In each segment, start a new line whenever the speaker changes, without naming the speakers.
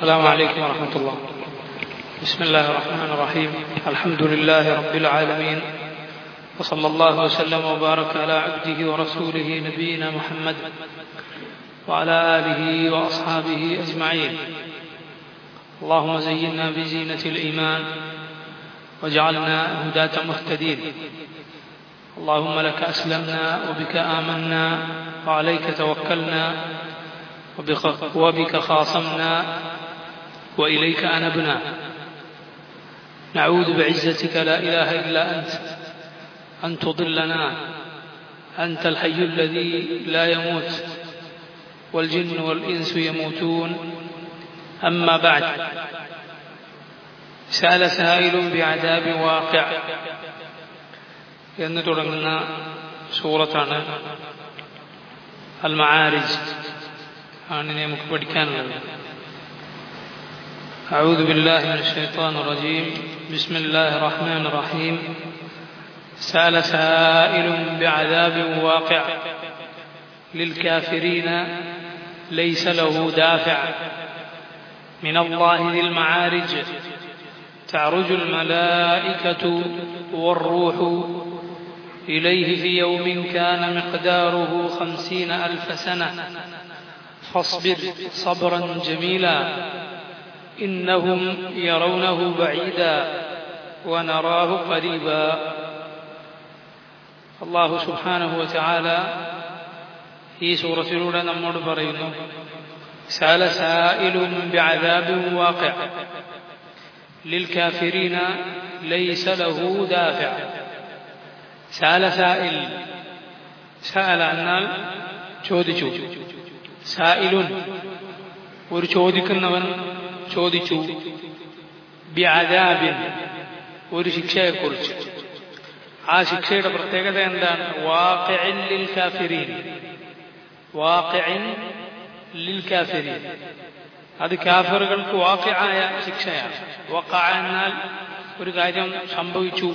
السلام عليكم ورحمة الله بسم الله الرحمن الرحيم الحمد لله رب العالمين وصلى الله وسلم وبارك على عبده ورسوله نبينا محمد وعلى آله وأصحابه أجمعين اللهم زينا بزينة الإيمان واجعلنا هداة مهتدين اللهم لك أسلمنا وبك آمنا وعليك توكلنا وبك, وبك خاصمنا وإليك أنبنا نعوذ بعزتك لا إله إلا أنت أن تضلنا أنت الحي الذي لا يموت والجن والإنس يموتون أما بعد سأل سائل بعذاب واقع എന്ന് തുടങ്ങുന്ന സൂറത്താണ് അൽ മആരിജ് ആണ് ഇനി നമുക്ക് പഠിക്കാനുള്ളത് أعوذ بالله من الشيطان الرجيم بسم الله الرحمن الرحيم سأل سائل بعذاب واقع للكافرين ليس له دافع من الله ذي المعارج تعرج الملائكة والروح إليه في يوم كان مقداره خمسين ألف سنة فاصبر صبرا جميلا إنهم يرونه بعيدا ونراه قريبا الله سبحانه وتعالى ഈ സൂറത്തിലൂടെ നമ്മോട് പറയുന്നു سأل سائل بعذاب واقع للكافرين ليس له دافع سأل سائل سأل എന്നാൽ ചോദിച്ചു സായിലുൻ ഒരു ചോദിക്കുന്നവൻ ചോദിച്ചു ബ്യാജാബിൻ ഒരു ശിക്ഷയെക്കുറിച്ച് ആ ശിക്ഷയുടെ പ്രത്യേകത എന്താണ് വാഖിഇൻ ലിൽ കാഫിരീൻ വാഖിഇൻ ലിൽ കാഫിരീൻ അത് കാഫറുകൾക്ക് വാഖിആയ ശിക്ഷയാണ് വഖഅ എന്നാൽ ഒരു കാര്യം സംഭവിച്ചു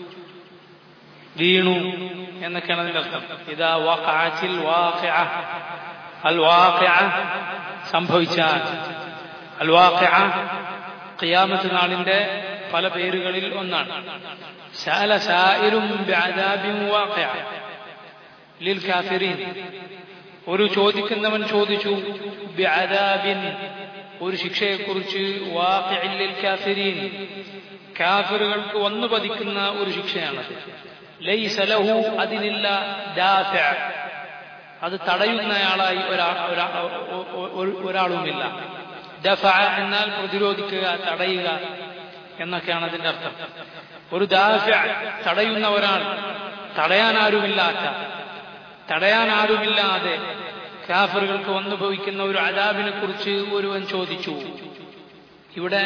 വീണു എന്നൊക്കെയാണ് അതിന്റെ അർത്ഥം ഇതാ വഖഅത്തിൽ വാഖിഅ അൽ വാഖിഅ സംഭവിച്ചാൽ അൽ വാഖിഅ ഖിയാമത്ത് നാളിന്റെ പല പേരുകളിൽ ഒന്നാണ് സഅല സായിലും ബിഅദാബിൻ വാഖിഅ ലിൽ കാഫിരീൻ ഒരു ചോദിക്കുന്നവൻ ചോദിച്ചു ബിഅദാബിൻ ഒരു ശിക്ഷയെക്കുറിച്ച് വാഖിഇൻ ലിൽ കാഫിരീൻ കാഫിറുകൾക്ക് വന്നു പതിക്കുന്ന ഒരു ശിക്ഷയാണത് ലൈസ ലഹു അതിനില്ല ദാഫിഅ അത് തടയുന്നയാളായി ഒരാളുമില്ല ദഫ എന്നാൽ പ്രതിരോധിക്കുക തടയുക എന്നൊക്കെയാണ് അതിന്റെ അർത്ഥം ഒരു ദാഫ തടയുന്ന ഒരാൾ തടയാൻ ആരുമില്ലാത്ത തടയാൻ ആരുമില്ലാതെ കാഫറുകൾക്ക് വന്നു ഭവിക്കുന്ന ഒരു അദാബിനെ കുറിച്ച് ഒരുവൻ ചോദിച്ചു ഇവിടെ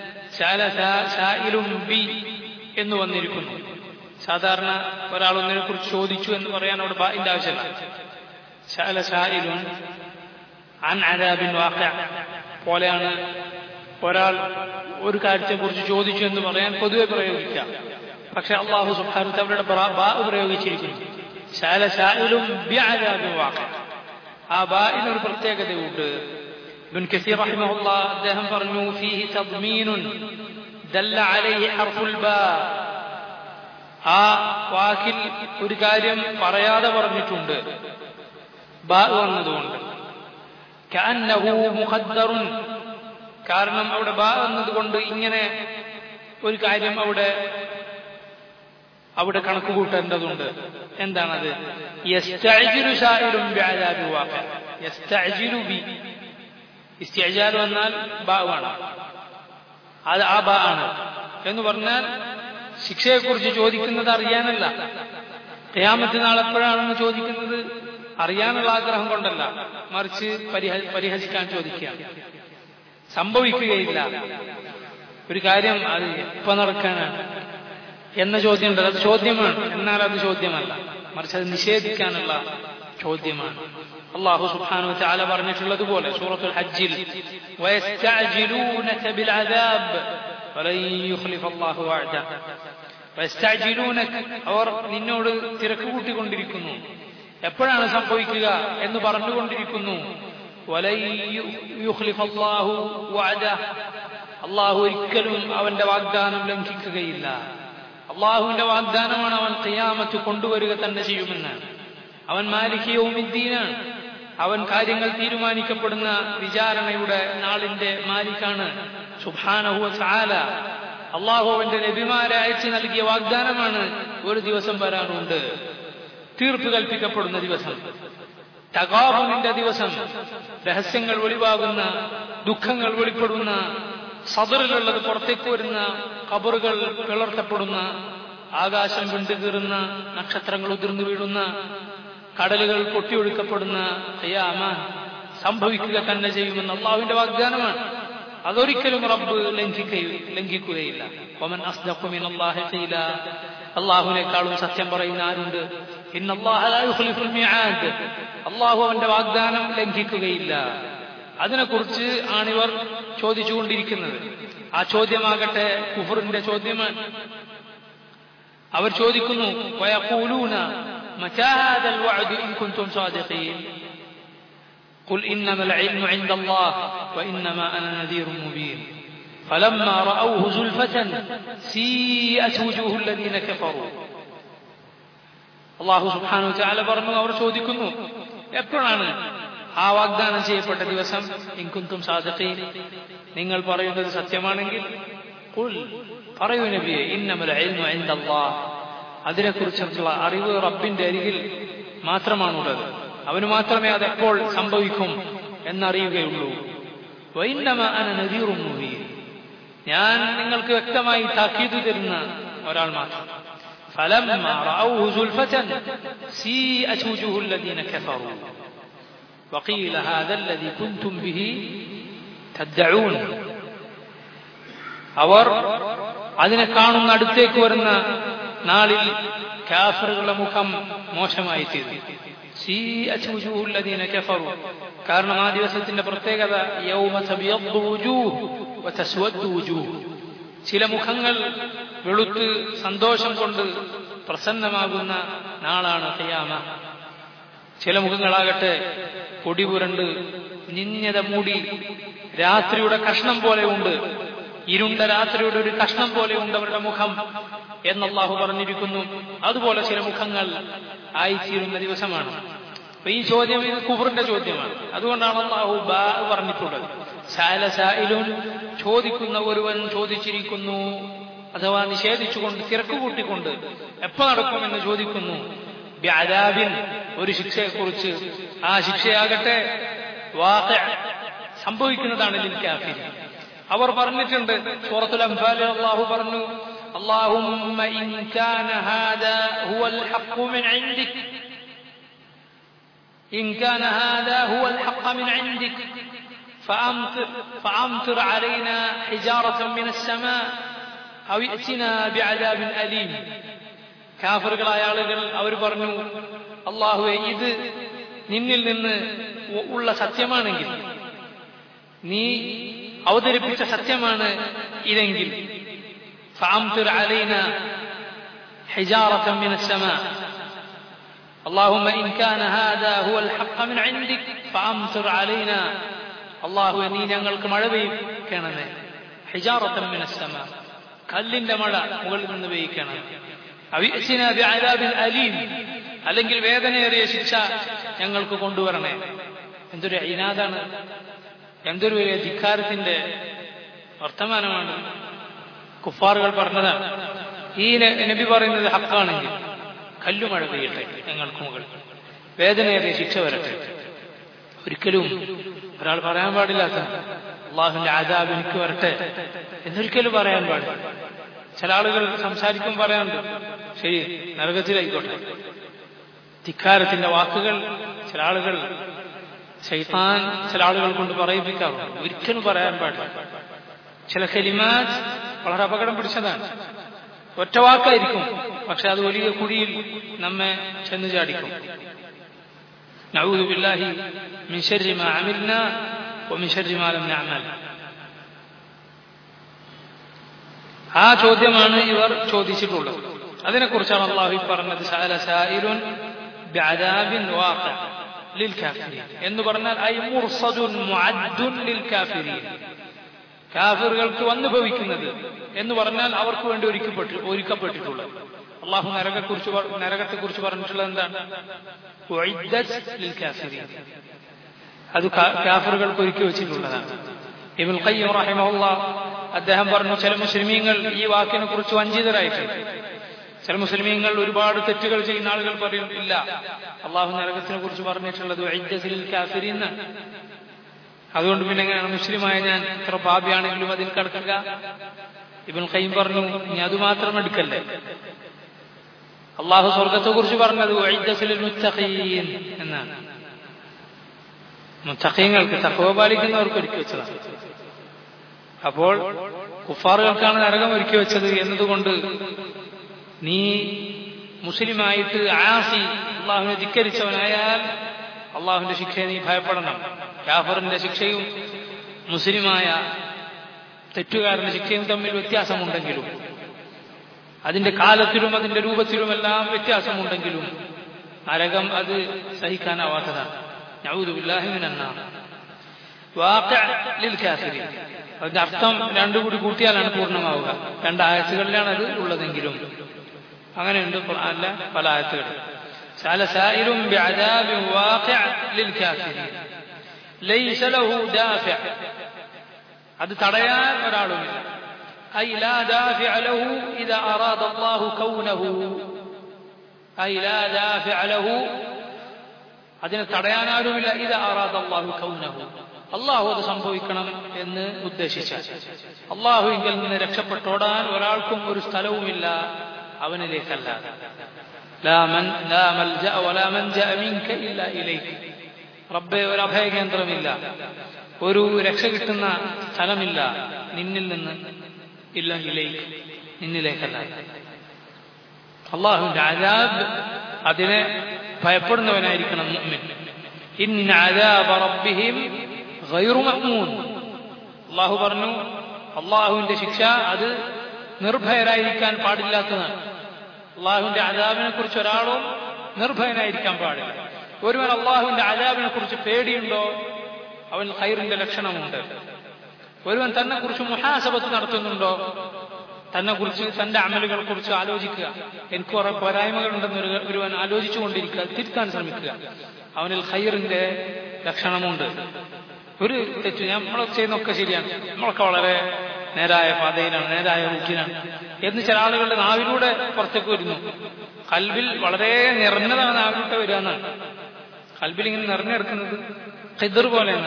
ബി എന്ന് വന്നിരിക്കുന്നു സാധാരണ ഒരാൾ ഒന്നിനെ കുറിച്ച് ചോദിച്ചു എന്ന് പറയാൻ അവിടെ ബായിന്റെ ആവശ്യമില്ല سأل سائل عن عذاب واقع പോലെയാണ് ഒരാൾ ഒരു കാര്യത്തെക്കുറിച്ച് ചോദിച്ചു എന്ന് പറയാൻ പൊതുവെ പ്രയോഗിക്കാം പക്ഷെ അള്ളാഹു സുബാനത്ത് അവരുടെ ബാ പ്രയോഗിച്ചിരിക്കുന്നു ശാല ശാലും ആ ബാഇനൊരു പ്രത്യേകതയുണ്ട് ابن كثير رحمه الله അദ്ദേഹം പറഞ്ഞു فيه تضمين دل عليه حرف الباء ആ വാക്കിൽ ഒരു കാര്യം പറയാതെ പറഞ്ഞിട്ടുണ്ട് ബാ വന്നതുകൊണ്ട് മുഖദ്ദറുൻ കാരണം അവിടെ ബാ എന്നതുകൊണ്ട് ഇങ്ങനെ ഒരു കാര്യം അവിടെ അവിടെ കണക്ക് കൂട്ടേണ്ടതുണ്ട് എന്താണത് ഇസ്തിഅജാൽ വന്നാൽ ബാവാണ് അത് ആ ബാ ആണ് എന്ന് പറഞ്ഞാൽ ശിക്ഷയെക്കുറിച്ച് ചോദിക്കുന്നത് അറിയാനല്ല ഖിയാമത്ത് നാൾ എപ്പോഴാണെന്ന് ചോദിക്കുന്നത് അറിയാനുള്ള ആഗ്രഹം കൊണ്ടല്ല മറിച്ച് പരിഹസിക്കാൻ ചോദിക്കുക സംഭവിക്കുകയില്ല ഒരു കാര്യം അത് എപ്പോ നടക്കാനാണ് എന്ന ചോദ്യമുണ്ട് അത് ചോദ്യമാണ് എന്നാൽ അത് ചോദ്യമല്ല മറിച്ച് അത് നിഷേധിക്കാനുള്ള ചോദ്യമാണ് അള്ളാഹു സുബ്ഹാനഹു വതആല പറഞ്ഞിട്ടുള്ളത് പോലെ സൂറത്തുൽ ഹജ്ജിൽ വയസ്തഅജിലൂനക ബിൽ അദാബ് വലൻ യുഖ്ലിഫ അല്ലാഹു വഅദ വയസ്തഅജിലൂനക അവർ നിന്നോട് തിരക്ക് കൂട്ടിക്കൊണ്ടിരിക്കുന്നു എപ്പോഴാണ് സംഭവിക്കുക എന്ന് പറഞ്ഞുകൊണ്ടിരിക്കുന്നു ولن يخلف الله وعده അള്ളാഹു ഒരിക്കലും അവന്റെ വാഗ്ദാനം ലംഘിക്കുകയില്ല അള്ളാഹുവിന്റെ വാഗ്ദാനമാണ് അവൻ ഖിയാമത്ത് കൊണ്ടുവരിക തന്നെ ചെയ്യുമെന്ന് അവൻ മാലികയവുമിദ്ദീനാണ് അവൻ കാര്യങ്ങൾ തീരുമാനിക്കപ്പെടുന്ന വിചാരണയുടെ നാളിന്റെ മാലിക്കാണ് സുഭാനഹുവ ചാല അള്ളാഹു അവന്റെ നബിമാരെ അയച്ചു നൽകിയ വാഗ്ദാനമാണ് ഒരു ദിവസം വരാനുണ്ട് തീർപ്പ് കൽപ്പിക്കപ്പെടുന്ന ദിവസം തകാബുവിന്റെ ദിവസം രഹസ്യങ്ങൾ വെളിവാകുന്ന ദുഃഖങ്ങൾ വെളിപ്പെടുന്ന സദറിലുള്ളത് പുറത്തേക്ക് വരുന്ന കബറുകൾ പിളർത്തപ്പെടുന്ന ആകാശം വിണ്ടുകീറുന്ന നക്ഷത്രങ്ങൾ ഉതിർന്നു വീഴുന്ന കടലുകൾ പൊട്ടിയൊഴുക്കപ്പെടുന്ന ഖിയാമ സംഭവിക്കുക തന്നെ ചെയ്യുമെന്ന് അള്ളാഹുവിന്റെ വാഗ്ദാനമാണ് അതൊരിക്കലും റബ്ബ് ലംഘിക്കുകയില്ല ഒമൻ അസ്ദഖുമിൻ അല്ലാഹി ഖീല അള്ളാഹുവിനേക്കാളും സത്യം പറയുന്ന ആരുണ്ട് അള്ളാഹു അവന്റെ വാഗ്ദാനം ലംഘിക്കുകയില്ല അതിനെക്കുറിച്ച് ആണിവർ ചോദിച്ചുകൊണ്ടിരിക്കുന്നത് ആ ചോദ്യമാകട്ടെ കുഫറിന്റെ ചോദ്യമാണ് അവർ ചോദിക്കുന്നു ويقولون متى هذا الوعد إن كنتم صادقين قل إنما العلم عند الله وإنما أنا نذير مبين فلما رأوه زلفة سيئت وجوه الذين كفروا അള്ളാഹു സുബ്ഹാനഹു വതആല പറഞ്ഞു അവർ ചോദിക്കുന്നു എപ്പോഴാണ് ആ വാഗ്ദാനം ചെയ്യപ്പെട്ട ദിവസം ഇൻകുന്തും സാദിഖീൻ നിങ്ങൾ പറയുന്നത് സത്യമാണെങ്കിൽ ഖുൽ പറയൂ നബിയെ ഇന്നമൽ ഇൽമു ഇൻദല്ലാഹ് അതിനെക്കുറിച്ചുള്ള അറിവ് റബ്ബിന്റെ അരികിൽ മാത്രമാണുള്ളത് അവന് മാത്രമേ അതെപ്പോൾ സംഭവിക്കും എന്നറിയുകയുള്ളൂ വൈന്നമ അന നദീറും മുബീൻ ഞാൻ നിങ്ങൾക്ക് വ്യക്തമായി താക്കീത് തരുന്ന ഒരാൾ മാത്രം فلما رأوه زلفة سيئت وجوه الذين كفروا وقيل هذا الذي كنتم به تدعون അവർ അതിനെ കാണുന്ന അടുത്തേക്ക് വരുന്ന നാളിൽ കാഫറുകളുടെ മുഖം മോശമായി തീർന്നു കാരണം ആ ദിവസത്തിന്റെ പ്രത്യേകത ചില മുഖങ്ങൾ വെളുത്ത് സന്തോഷം കൊണ്ട് പ്രസന്നമാകുന്ന നാളാണ് ഖിയാമ ചില മുഖങ്ങളാകട്ടെ പൊടിപുരണ്ട് നിന്യത മൂടി രാത്രിയുടെ കഷ്ണം പോലെയുണ്ട് ഇരുണ്ട രാത്രിയുടെ ഒരു കഷ്ണം പോലെയുണ്ട് അവരുടെ മുഖം എന്നല്ലാഹു പറഞ്ഞിരിക്കുന്നു അതുപോലെ ചില മുഖങ്ങൾ ആയിത്തീരുന്ന ദിവസമാണ് അപ്പൊ ഈ ചോദ്യം ഇത് കുഫറിന്റെ ചോദ്യമാണ് അതുകൊണ്ടാണ് അള്ളാഹു ബാ പറഞ്ഞിട്ടുള്ളത് സാല സായിലുൻ ചോദിക്കുന്ന ഒരുവൻ ചോദിച്ചിരിക്കുന്നു അഥവാ നിഷേധിച്ചുകൊണ്ട് തിരക്ക് കൂട്ടിക്കൊണ്ട് എപ്പോ നടക്കുമെന്ന് ചോദിക്കുന്നു ബ്യാദാബിൻ ഒരു ശിക്ഷയെക്കുറിച്ച് ആ ശിക്ഷയാകട്ടെ വാഖ സംഭവിക്കുന്നതാണ് ലിൽ കാഫിർ അവർ പറഞ്ഞിട്ടുണ്ട് സൂറത്തുൽ അംഫാലിൽ അള്ളാഹു പറഞ്ഞു اللهم إن كان هذا هو الحق من عندك إن كان هذا هو الحق من عندك فأمطر, فأمطر علينا حجارة من السماء أو ائتنا بعذاب أليم കാഫറുകളായ ആളുകൾ അവർ പറഞ്ഞു അള്ളാഹുവെ ഇത് നിന്നിൽ നിന്ന് ഉള്ള സത്യമാണെങ്കിൽ നീ അവതരിപ്പിച്ച സത്യമാണ് ഇതെങ്കിൽ فأمطر علينا حجارة من السماء اللهم إن كان هذا هو الحق من عندك فأمطر علينا الله നീ ഞങ്ങൾക്ക് മഴ പെയ്യിക്കണമേ ഹിജാറത്ത മിന السماء കല്ലിന്റെ മഴ മുകളിൽ നിന്ന് പെയ്യിക്കണം അവിഅ്തിന ബിഅദാബിൻ അലീം അല്ലെങ്കിൽ വേദനയേറിയ ശിക്ഷ ഞങ്ങൾക്ക് കൊണ്ടുവരണേ എന്തൊരു ഇനാദാണ് എന്തൊരു വലിയ ധിക്കാരത്തിന്റെ വർത്തമാനമാണ് കുഫാറുകൾ പറഞ്ഞതാണ് ഈ നബി പറയുന്നത് ഹക്കാണെങ്കിൽ കല്ലുമഴ പെയ്യട്ടെ ഞങ്ങൾക്ക് മുകളിൽ വേദനയേറിയ ശിക്ഷ വരട്ടെ ഒരിക്കലും ഒരാൾ പറയാൻ പാടില്ലാത്ത അള്ളാഹുവിന്റെ ആദാബ് എനിക്ക് വരട്ടെ എന്നൊരിക്കലും പറയാൻ പാടില്ല ചില ആളുകൾ സംസാരിക്കും പറയാനുണ്ട് ശരി നരകത്തിലായിക്കോട്ടെ ധിക്കാരത്തിന്റെ വാക്കുകൾ ചില ആളുകൾ ശൈത്താൻ ചില ആളുകൾ കൊണ്ട് പറയിപ്പിക്കാറുണ്ട് ഒരിക്കലും പറയാൻ പാടില്ല ചില കലിമാറ്റ് വളരെ അപകടം പിടിച്ചതാണ് ഒറ്റ വാക്കായിരിക്കും പക്ഷെ അത് വലിയ കുഴിയിൽ നമ്മെ ചെന്ന് ചാടിക്കും نعوذ بالله من شر ما عملنا ومن شر ما لم نعمل ആ ചോദ്യമാണ് ഇവർ ചോദിച്ചിട്ടുള്ളത് അതിനെക്കുറിച്ചാണ് അള്ളാഹു പറഞ്ഞത് സഅല സായിലുൻ ബിഅദാബിൻ വാഖ ലിൽ കാഫിരീൻ എന്ന് പറഞ്ഞാൽ ഐ മുർസദുൻ മുഅദ്ദുൻ ലിൽ കാഫിരീൻ കാഫിറുകൾക്ക് വന്നു ഭവിക്കുന്നത് എന്ന് പറഞ്ഞാൽ അവർക്ക് വേണ്ടി ഒരുക്കപ്പെട്ടു ഒരുക്കപ്പെട്ടിട്ടുള്ളത് അള്ളാഹു നരകത്തെക്കുറിച്ച് നരകത്തെക്കുറിച്ച് പറഞ്ഞിട്ടുള്ളത് എന്താണ് ഉഇദ്ദത് ലിൽ കാഫിരീൻ അത് കാഫറുകൾക്ക് ഒരുക്കി വെച്ചിട്ടുള്ളതാണ് ഇബുൽ ഖയ്യം റഹിമഹുല്ല അദ്ദേഹം പറഞ്ഞു ചില മുസ്ലിമീങ്ങൾ ഈ വാക്കിനെ കുറിച്ച് വഞ്ചിതരായിട്ടുണ്ട് ചില മുസ്ലിമീങ്ങൾ ഒരുപാട് തെറ്റുകൾ ചെയ്യുന്ന ആളുകൾ പറയും ഇല്ല അള്ളാഹു നരകത്തിനെ കുറിച്ച് പറഞ്ഞിട്ടുള്ളത് ഉഇദ്ദത്തിൽ കാഫിരീന്ന് അതുകൊണ്ട് പിന്നെ എങ്ങനെയാണ് മുസ്ലിമായ ഞാൻ ഇത്ര പാപിയാണെങ്കിലും അതിൽ കിടക്കുക ഇബൻ ഖയ്യം പറഞ്ഞു ഇനി അത് മാത്രം എടുക്കല്ലേ അള്ളാഹു സ്വർഗത്തെ കുറിച്ച് പറഞ്ഞത് ഉഇദ്ദത്തിൽ മുത്തഖീൻ എന്നാണ് മുത്തഖീങ്ങൾക്ക് തക്കവ പാലിക്കുന്നവർക്ക് ഒരുക്കി വെച്ചതാണ് അപ്പോൾ കുഫാറുകൾക്കാണ് നരകം ഒരുക്കി വെച്ചത് എന്നതുകൊണ്ട് നീ മുസ്ലിമായിട്ട് ആസി അള്ളാഹുവിനെ ധിക്കരിച്ചവനായാൽ അള്ളാഹുവിന്റെ ശിക്ഷയെ നീ ഭയപ്പെടണം ജാഫറിന്റെ ശിക്ഷയും മുസ്ലിമായ തെറ്റുകാരന്റെ ശിക്ഷയും തമ്മിൽ വ്യത്യാസമുണ്ടെങ്കിലും അതിന്റെ കാലത്തിലും അതിന്റെ രൂപത്തിലുമെല്ലാം വ്യത്യാസമുണ്ടെങ്കിലും നരകം അത് സഹിക്കാനാവാത്തതാണ് അതിന്റെ അർത്ഥം രണ്ടു കൂടി കൂട്ടിയാലാണ് പൂർണ്ണമാവുക രണ്ടായത്തുകളിലാണ് അത് ഉള്ളതെങ്കിലും അങ്ങനെയുണ്ട് അല്ല പല ആയത്തുകളിൽ سأل سائل بعذاب واقع للكافرين ليس له دافع അത് തടയാൻ ഒരാളുമില്ല أي لا دافع له إذا أراد الله كونه أي لا دافع له അതിനെ തടയാനാരുമില്ല ഇത് അറാദ് അള്ളാഹു കൗനഹു അള്ളാഹു അത് സംഭവിക്കണം എന്ന് ഉദ്ദേശിച്ച അള്ളാഹുവിങ്കിൽ നിന്ന് രക്ഷപ്പെട്ടോടാൻ ഒരാൾക്കും ഒരു സ്ഥലവുമില്ല അവനിലേക്കല്ല റബ്ബെ ഒരു അഭയകേന്ദ്രമില്ല ഒരു രക്ഷ കിട്ടുന്ന സ്ഥലമില്ല നിന്നിൽ നിന്ന് ഇല്ല ഇലേക്ക് നിന്നിലേക്കല്ല അള്ളാഹുവിന്റെ അജാബ് അതിനെ ഭയപ്പെടുന്നവനായിരിക്കണം മുഅ്മിൻ ഇന്ന അദാബ റബ്ബിഹിം ഗൈറു മഅ്മൂൻ അള്ളാഹു പറഞ്ഞു അള്ളാഹുവിന്റെ ശിക്ഷ അത് നിർഭയരായിരിക്കാൻ പാടില്ലാത്തതാണ് അള്ളാഹുവിന്റെ അദാബിനെ കുറിച്ച് ഒരാളും നിർഭയനായിരിക്കാൻ പാടില്ല ഒരുവൻ അള്ളാഹുവിന്റെ അദാബിനെ കുറിച്ച് പേടിയുണ്ടോ അവൻ ഖൈറിന്റെ ലക്ഷണമുണ്ട് ഒരുവൻ തന്നെ കുറിച്ച് മുഹാസബത്ത് നടത്തുന്നുണ്ടോ തന്നെ കുറിച്ച് തന്റെ അമലുകളെ കുറിച്ച് ആലോചിക്കുക എനിക്ക് കുറെ പോരായ്മകളുണ്ടെന്ന് ഒരു ഒരുവൻ ആലോചിച്ചുകൊണ്ടിരിക്കുക തിരുത്താൻ ശ്രമിക്കുക അവനിൽ ഖൈറിന്റെ ലക്ഷണമുണ്ട് ഒരു തെറ്റ് നമ്മൾ ചെയ്യുന്നൊക്കെ ശരിയാണ് നമ്മളൊക്കെ വളരെ നേരായ പാതയിലാണ് നേരായ റൂട്ടിനാണ് എന്ന് ചില ആളുകളുടെ നാവിലൂടെ പുറത്തേക്ക് വരുന്നു കൽബിൽ വളരെ നിറഞ്ഞതാണ് നാവിലൂടെ വരിക എന്നാണ് കൽബിൽ ഇങ്ങനെ നിറഞ്ഞെടുക്കുന്നത് ഖിദർ പോലെയാണ്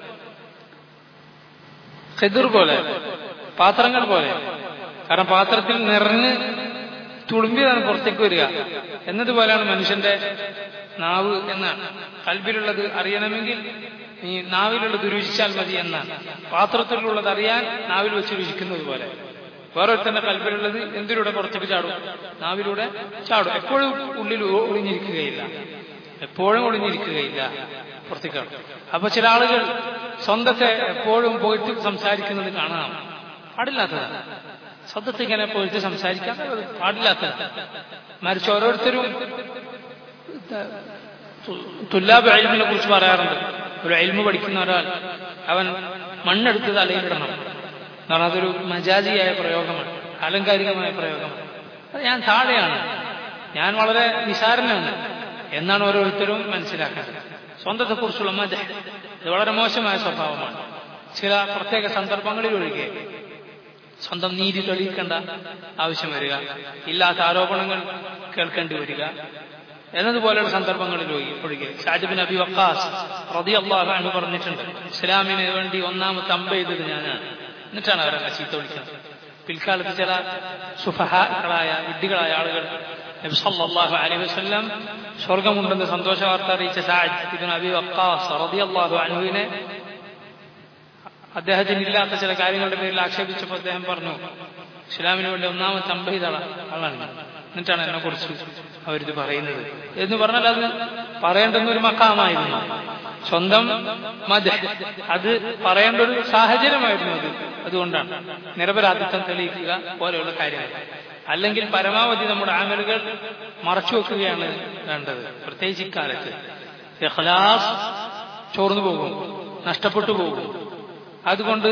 ഖിദർ പോലെ പാത്രങ്ങൾ പോലെ കാരണം പാത്രത്തിൽ നിറഞ്ഞ് തുളുമ്പിയതാണ് പുറത്തേക്ക് വരിക എന്നതുപോലെയാണ് മനുഷ്യന്റെ നാവ് എന്നാണ് കൽബിലുള്ളത് അറിയണമെങ്കിൽ നീ നാവിലുള്ളത് രുചിച്ചാൽ മതി എന്നാണ് പാത്രത്തിലുള്ളത് അറിയാൻ നാവിൽ വെച്ച് രുചിക്കുന്നത് പോലെ വേറൊരുത്തന്റെ കൽബിലുള്ളത് എന്തിലൂടെ പുറത്തേക്ക് ചാടും നാവിലൂടെ ചാടും എപ്പോഴും ഉള്ളിൽ ഒളിഞ്ഞിരിക്കുകയില്ല എപ്പോഴും ഒളിഞ്ഞിരിക്കുകയില്ല പുറത്തേക്ക് അപ്പൊ ചില ആളുകൾ സ്വന്തത്തെ എപ്പോഴും പോയിട്ട് സംസാരിക്കുന്നത് കാണാം പാടില്ലാത്തതാണ് സ്വന്തത്തെ ഇങ്ങനെ പോയിട്ട് സംസാരിക്കാൻ പാടില്ലാത്തതാണ് മറിച്ച് ഓരോരുത്തരും തുല്ലാബ് അയൽമിനെ കുറിച്ച് പറയാറുണ്ട് ഒരു അയൽമ പഠിക്കുന്ന ഒരാൾ അവൻ മണ്ണെടുത്ത് തലയിലിടണം കാരണം അതൊരു മജാജിയായ പ്രയോഗമാണ് ആലങ്കാരികമായ പ്രയോഗമാണ് അത് ഞാൻ താഴെയാണ് ഞാൻ വളരെ നിസാരനാണ് എന്നാണ് ഓരോരുത്തരും മനസ്സിലാക്കേണ്ടത് സ്വന്തത്തെക്കുറിച്ചുള്ള മജ ഇത് വളരെ മോശമായ സ്വഭാവമാണ് ചില പ്രത്യേക സന്ദർഭങ്ങളിൽ ഒഴികെ സ്വന്തം നീതി തെളിയിക്കേണ്ട ആവശ്യം വരിക ഇല്ലാത്ത ആരോപണങ്ങൾ കേൾക്കേണ്ടി വരിക എന്നതുപോലെയുള്ള സന്ദർഭങ്ങളിൽ ഒഴികെ ഷാജിബിൻ അബി വക്കാസ് റതി അള്ളാഹു എന്ന് പറഞ്ഞിട്ടുണ്ട് ഇസ്ലാമിന് വേണ്ടി ഒന്നാമത്തെ അമ്പ ചെയ്തത് ഞാനാണ് എന്നിട്ടാണ് അവരെ ചീത്ത വിളിക്കുന്നത് പിൽക്കാലത്ത് ചില സുഫഹാക്കളായ വിഡ്ഢികളായ ആളുകൾ നബി സല്ലല്ലാഹു അലൈഹി വസല്ലം സ്വർഗമുണ്ടെന്ന് സന്തോഷ വാർത്ത അറിയിച്ച സാജിബിൻ അബി വക്കാസ് റതി അള്ളാഹു അനുവിനെ അദ്ദേഹത്തിന് ഇല്ലാത്ത ചില കാര്യങ്ങളുടെ പേരിൽ ആക്ഷേപിച്ചപ്പോൾ അദ്ദേഹം പറഞ്ഞു ഇസ്ലാമിന് വേണ്ടി ഒന്നാമത്തെ അമ്പഹിതള ആളാണ് എന്നിട്ടാണ് എന്നെ കുറിച്ച് അവരിത് പറയുന്നത് എന്ന് പറഞ്ഞാൽ അത് പറയേണ്ടുന്ന ഒരു മക്കാമായിരുന്നു സ്വന്തം മത അത് പറയേണ്ട ഒരു സാഹചര്യമായിരുന്നു അത് അതുകൊണ്ടാണ് നിരപരാധിത്വം തെളിയിക്കുക പോലെയുള്ള കാര്യങ്ങൾ അല്ലെങ്കിൽ പരമാവധി നമ്മുടെ ആമലുകൾ മറച്ചു വെക്കുകയാണ് വേണ്ടത് പ്രത്യേകിച്ച് ഇക്കാലത്ത് ഇഖ്ലാസ് ചോർന്നു പോകും നഷ്ടപ്പെട്ടു പോകും അതുകൊണ്ട്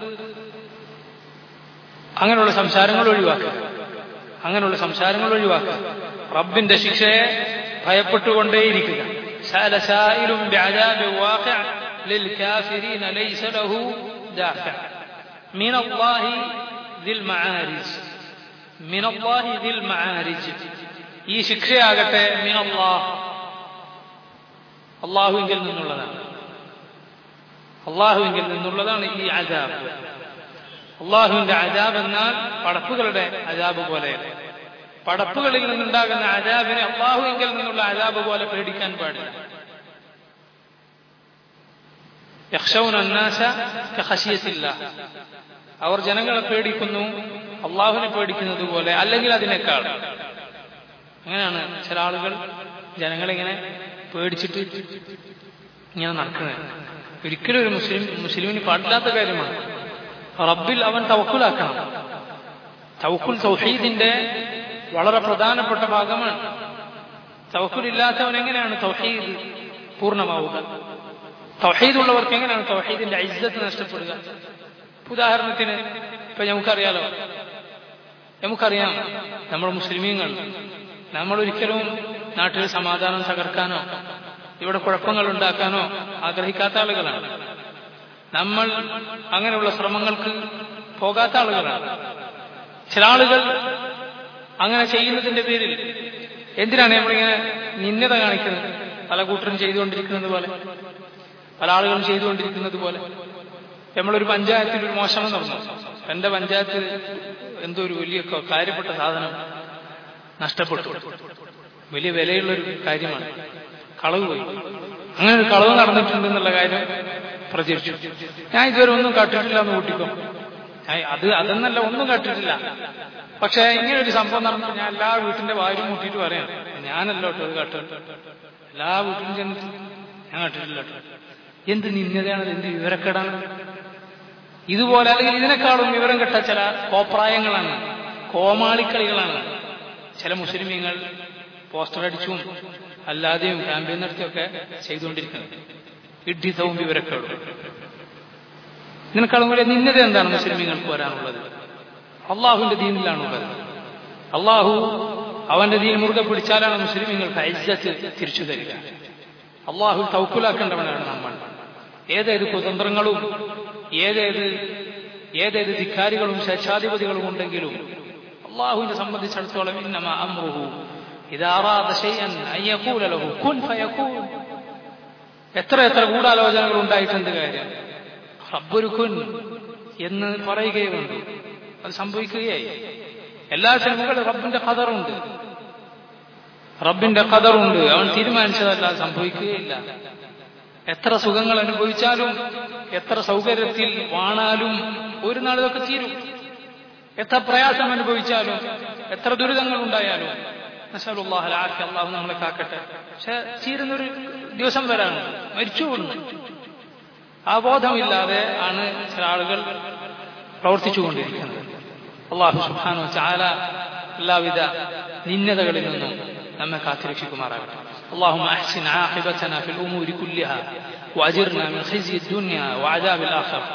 അങ്ങനെയുള്ള സംസാരങ്ങൾ ഒഴിവാക്കുക അങ്ങനെയുള്ള സംസാരങ്ങൾ ഒഴിവാക്കുക റബ്ബിന്റെ ശിക്ഷയെ ഭയപ്പെട്ടുകൊണ്ടേയിരിക്കുക سأل سائل بعذاب واقع للكافرين ليس له دافع من الله ذي المعارج من الله ذي المعارج ഈ ശിക്ഷയാകട്ടെ മിൻ അള്ളാഹ് അള്ളാഹുവിങ്കിൽ നിന്നുള്ളതാണ് അള്ളാഹുവിങ്കിൽ നിന്നുള്ളതാണ് ഈ അജാബ് അള്ളാഹുവിന്റെ അജാബ് എന്നാൽ പടപ്പുകളുടെ അജാബ് പോലെയല്ല പടപ്പുകളിൽ നിന്നുണ്ടാകുന്ന അജാബിനെ അള്ളാഹുവിങ്കിൽ നിന്നുള്ള അജാബ് പോലെ പേടിക്കാൻ പാടില്ല യക്ഷൗന അന്നാസ ഖശിയത്തില്ല അവർ ജനങ്ങളെ പേടിക്കുന്നു അള്ളാഹുവിനെ പേടിക്കുന്നത് പോലെ അല്ലെങ്കിൽ അതിനേക്കാൾ അങ്ങനെയാണ് ചില ആളുകൾ ജനങ്ങളിങ്ങനെ പേടിച്ചിട്ട് ഇങ്ങനെ നടക്കുന്നത് ഒരിക്കലും ഒരു മുസ്ലിം മുസ്ലിമിന് പാടില്ലാത്ത കാര്യമാണ് റബ്ബിൽ അവൻ തവക്കുലാക്കണം തവക്കുൽ തൗഹീദിന്റെ വളരെ പ്രധാനപ്പെട്ട ഭാഗമാണ് തവക്കുൽ ഇല്ലാത്തവൻ എങ്ങനെയാണ് തൗഹീദ് പൂർണ്ണമാവുക തൗഹീദ് ഉള്ളവർക്ക് എങ്ങനെയാണ് തൗഹീദിന്റെ ഐസത്ത് നഷ്ടപ്പെടുക ഉദാഹരണത്തിന് ഇപ്പൊ നമുക്കറിയാലോ നമുക്കറിയാം നമ്മൾ മുസ്ലിമീങ്ങൾ നമ്മൾ ഒരിക്കലും നാട്ടിൽ സമാധാനം തകർക്കാനോ ഇവിടെ കുഴപ്പങ്ങൾ ഉണ്ടാക്കാനോ ആഗ്രഹിക്കാത്ത ആളുകളാണ് നമ്മൾ അങ്ങനെയുള്ള ശ്രമങ്ങൾക്ക് പോകാത്ത ആളുകളാണ് ചില ആളുകൾ അങ്ങനെ ചെയ്യുന്നതിന്റെ പേരിൽ എന്തിനാണ് നമ്മളിങ്ങനെ നിന്ദത കാണിക്കുന്നത് പല കൂട്ടരും ചെയ്തുകൊണ്ടിരിക്കുന്നത് പോലെ പല ആളുകളും ചെയ്തുകൊണ്ടിരിക്കുന്നത് പോലെ നമ്മളൊരു പഞ്ചായത്തിൽ ഒരു മോഷണം നടന്നു എന്റെ പഞ്ചായത്ത് എന്തോ ഒരു വലിയ കാര്യപ്പെട്ട സാധനം നഷ്ടപ്പെട്ടു വലിയ വിലയുള്ളൊരു കാര്യമാണ് കളവ് പോയി അങ്ങനെ ഒരു കളവ് നടന്നിട്ടുണ്ട് എന്നുള്ള കാര്യം പ്രചരിച്ചു ഞാൻ ഇതുവരെ ഒന്നും കട്ടിട്ടില്ല എന്ന് കൂട്ടിക്കോ അത് അതെന്നല്ല ഒന്നും കട്ടിട്ടില്ല പക്ഷെ ഇങ്ങനെ ഒരു സംഭവം നടന്നു ഞാൻ എല്ലാ വീട്ടിന്റെ വായും മുട്ടിയിട്ട് പറയാം ഞാനല്ലോ കേട്ടോ അത് കട്ട് എല്ലാ വീട്ടിലും ചെന്നിട്ട് ഞാൻ കട്ടിട്ടില്ല കേട്ടോ എന്ത് നിന്ദതയാണ് എന്ത് വിവരക്കേടാണ് ഇതുപോലെ അല്ലെങ്കിൽ ഇതിനേക്കാളും വിവരം കെട്ട ചില കോപ്രായങ്ങളാണ് കോമാളിക്കളികളാണ് ചില മുസ്ലിമീങ്ങൾ പോസ്റ്റർ അടിച്ചും അല്ലാതെയും ക്യാമ്പയിൻ നടത്തിയൊക്കെ ചെയ്തുകൊണ്ടിരിക്കുന്നത് ഇഡ്ഡിതവും വിവരക്കേടും ഇതിനേക്കാളും വലിയ നിന്നത എന്താണ് മുസ്ലിമീങ്ങൾക്ക് വരാനുള്ളത് അള്ളാഹുവിന്റെ ദീനിലാണുള്ളത് അള്ളാഹു അവന്റെ ദീൻ മുറുകെ പിടിച്ചാലാണ് മുസ്ലിമീങ്ങൾക്ക് ഐജത്ത് തിരിച്ചു തരിക അള്ളാഹു തൗക്കുലാക്കേണ്ടവനാണ് നമ്മൾ ഏതേത് കുതന്ത്രങ്ങളും ഏതേത് ഏതേത് ധിക്കാരികളും സ്വേച്ഛാധിപതികളും ഉണ്ടെങ്കിലും അള്ളാഹുവിനെ സംബന്ധിച്ചിടത്തോളം ഇന്നമ അമ്രുഹു ഇതാറാദ ശൈഅൻ അയ്യഖൂല ലഹു കുൻ ഫയകൂൻ എത്ര എത്ര ഗൂഢാലോചനകൾ ഉണ്ടായിട്ടുണ്ട് കാര്യം റബ്ബൊരു കുൻ എന്ന് പറയുകയുമുണ്ട് അത് സംഭവിക്കുകയായി എല്ലാ ചെലവുകളും റബ്ബിന്റെ കതറുണ്ട് റബ്ബിന്റെ കതറുണ്ട് അവൻ തീരുമാനിച്ചതല്ല സംഭവിക്കുകയില്ല എത്ര സുഖങ്ങൾ അനുഭവിച്ചാലും എത്ര സൗകര്യത്തിൽ വാണാലും ഒരു നാൾ ഇതൊക്കെ തീരും എത്ര പ്രയാസം അനുഭവിച്ചാലും എത്ര ദുരിതങ്ങൾ ഉണ്ടായാലും നശാലുല്ലാഹ് ആർക്കെ അള്ളാഹു നമ്മളെ കാക്കട്ടെ പക്ഷെ തീരുന്നൊരു ദിവസം വരാണ് മരിച്ചു കൂടുന്നു ആ ബോധമില്ലാതെ ആണ് ചില ആളുകൾ പ്രവർത്തിച്ചുകൊണ്ടിരിക്കുന്നത് അള്ളാഹു സുഹാനോ ചാല എല്ലാവിധ നിന്ദതകളിൽ നിന്നും നമ്മെ കാത്തിരക്ഷിക്കുമാറാകട്ടെ اللهم أحسن عاقبتنا في الأمور كلها وأجرنا من خزي الدنيا وعذاب الآخرة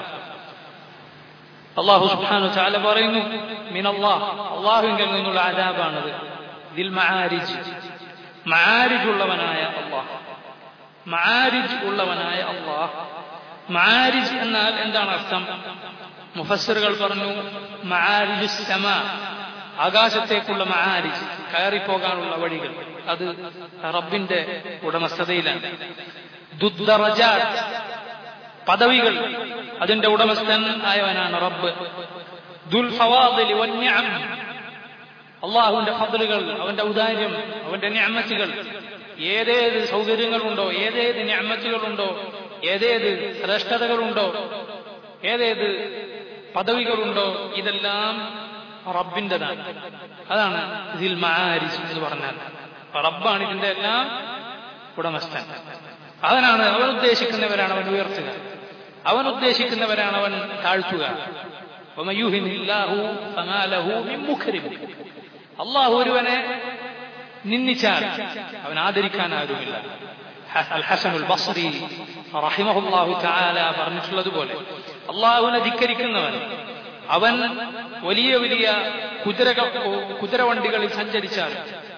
الله سبحانه وتعالى പറയുന്നു من الله അള്ളാഹുവിൽ നിന്നുള്ള ആദാബാണത് ദിൽ മആരിജ് മആരിജ് ഉള്ളവനായ അള്ളാഹ് മആരിജ് ഉള്ളവനായ അള്ളാഹ് മആരിജ് എന്നാൽ എന്താണ് അർത്ഥം മുഫസ്സിറുകൾ പറഞ്ഞു മആരിജു സമ ആകാശത്തേക്കുള്ള മആരിജ് കയറിപ്പോകാനുള്ള വഴികൾ അത് റബ്ബിന്റെ ഉടമസ്ഥതയിലാണ് ദുദ്ദറജാത്ത് പദവികൾ അതിന്റെ ഉടമസ്ഥൻ ആയവനാണ് റബ്ബ് ദുൽ ഫവാദിലി വന്യം അള്ളാഹുവിന്റെ ഫضലുകൾ അവന്റെ ഔദാര്യം അവന്റെ ഞാമത്തുകൾ ഏതേത് സൗകര്യങ്ങളുണ്ടോ ഏതേത് ഞാമത്തുകളുണ്ടോ ഏതേത് ശ്രേഷ്ഠതകളുണ്ടോ ഏതേത് പദവികളുണ്ടോ ഇതെല്ലാം റബ്ബിൻ്റെതാണ് അതാണ് ഇതിൽ മാരിസ് എന്ന് പറഞ്ഞാൽ റബ്ബാണ് ഇതിന്റെ എല്ലാം ഉടമസ്ഥൻ അവനാണ് അവൻ ഉദ്ദേശിക്കുന്നവരാണ് അവൻ ഉയർത്തുക അവൻ ഉദ്ദേശിക്കുന്നവരാണ് അവൻ താഴ്ത്തുക അള്ളാഹു ഒരുവനെ നിന്ദിച്ചാൽ അവൻ ആദരിക്കാൻ ആരുമില്ല അൽ ഹസനുൽ ബസ്രി റഹിമഹുല്ലാഹു തആല പറഞ്ഞിട്ടുള്ളതുപോലെ അള്ളാഹുവിനെ ധിക്കരിക്കുന്നവൻ അവൻ വലിയ വലിയ കുതിരകൾ കുതിരവണ്ടികളിൽ സഞ്ചരിച്ചാൽ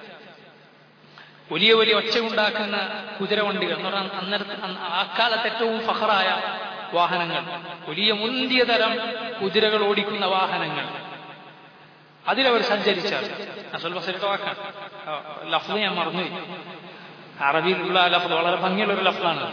വലിയ വലിയ ഒച്ചയുണ്ടാക്കുന്ന കുതിരവണ്ടികൾ എന്ന് പറഞ്ഞാൽ അന്നേരത്തെ ആ കാലത്ത് ഏറ്റവും ഫഹറായ വാഹനങ്ങൾ വലിയ മുന്തിയ തരം കുതിരകൾ ഓടിക്കുന്ന വാഹനങ്ങൾ അതിലവർ സഞ്ചരിച്ചാൽ അസൽ ബസരിയുടെ വാക്കാണ് ലഫ്ല് ഞാൻ മറന്നു അറബിയിലുള്ള ലഫ്ല് വളരെ ഭംഗിയുള്ള ഒരു ലഫ്ലാണ്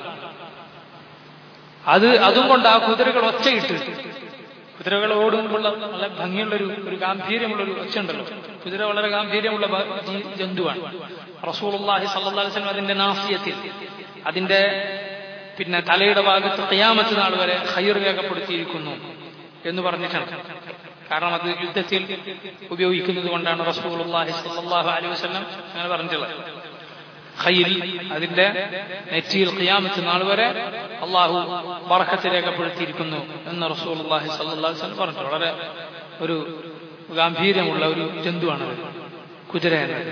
അത് അതും കൊണ്ട് ആ കുതിരകൾ ഒച്ചയിട്ട് കുതിരകൾ ഓടുമ്പോൾ നല്ല ഭംഗിയുള്ളൊരു ഒരു ഗാംഭീര്യമുള്ളൊരു ഒച്ച ഉണ്ടല്ലോ കുതിര വളരെ ഗാംഭീര്യമുള്ള ജന്തുവാണ് റസൂലുള്ളാഹി സല്ലല്ലാഹു അലൈഹി വസല്ലം അതിന്റെ നാസിയത്തിൽ അതിന്റെ പിന്നെ തലയുടെ ഭാഗത്ത് ഖിയാമത്ത് നാൾ വരെ ഖൈർ രേഖപ്പെടുത്തിയിരിക്കുന്നു എന്ന് പറഞ്ഞിട്ടുണ്ട് കാരണം അത് യുദ്ധത്തിൽ ഉപയോഗിക്കുന്നത് കൊണ്ടാണ് റസൂലുള്ളാഹി സല്ലല്ലാഹു അലൈഹി വസല്ലം അങ്ങനെ പറഞ്ഞിട്ടുള്ളത് ഖൈൽ അതിന്റെ നെറ്റിയിൽ ഖിയാമത്ത് നാൾ വരെ അള്ളാഹു ബറക്കത്ത് രേഖപ്പെടുത്തിയിരിക്കുന്നു എന്ന് റസൂലുള്ളാഹി സല്ലല്ലാഹു അലൈഹി വസല്ലം പറഞ്ഞു വളരെ ഒരു ഗാംഭീര്യമുള്ള ഒരു ജന്തുവാണ് കുതിര എന്നത്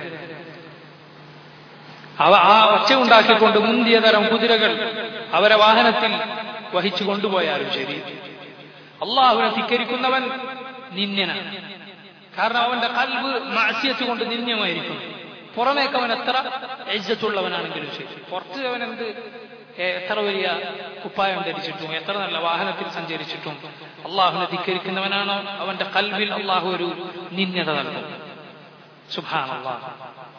അവ ആ ഒച്ച ഉണ്ടാക്കിക്കൊണ്ട് മുന്തിയ തരം കുതിരകൾ അവരെ വാഹനത്തിൽ വഹിച്ചു കൊണ്ടുപോയാലും ശരി അള്ളാഹുവിനെ ധിക്കരിക്കുന്നവൻ നിന്യനാണ് കാരണം അവന്റെ കൽവ് മാസ്യത്ത് കൊണ്ട് നിന്യമായിരിക്കും പുറമേക്ക് അവൻ എത്ര എജ്ജത്തുള്ളവനാണെങ്കിലും ശരി പുറത്ത് അവൻ എന്ത് എത്ര വലിയ കുപ്പായം ധരിച്ചിട്ടും എത്ര നല്ല വാഹനത്തിൽ സഞ്ചരിച്ചിട്ടും അള്ളാഹുവിനെ ധിക്കരിക്കുന്നവനാണോ അവന്റെ കൽവിൽ അള്ളാഹു ഒരു നിന്യത നൽകും സുഭാൻ അള്ളാഹു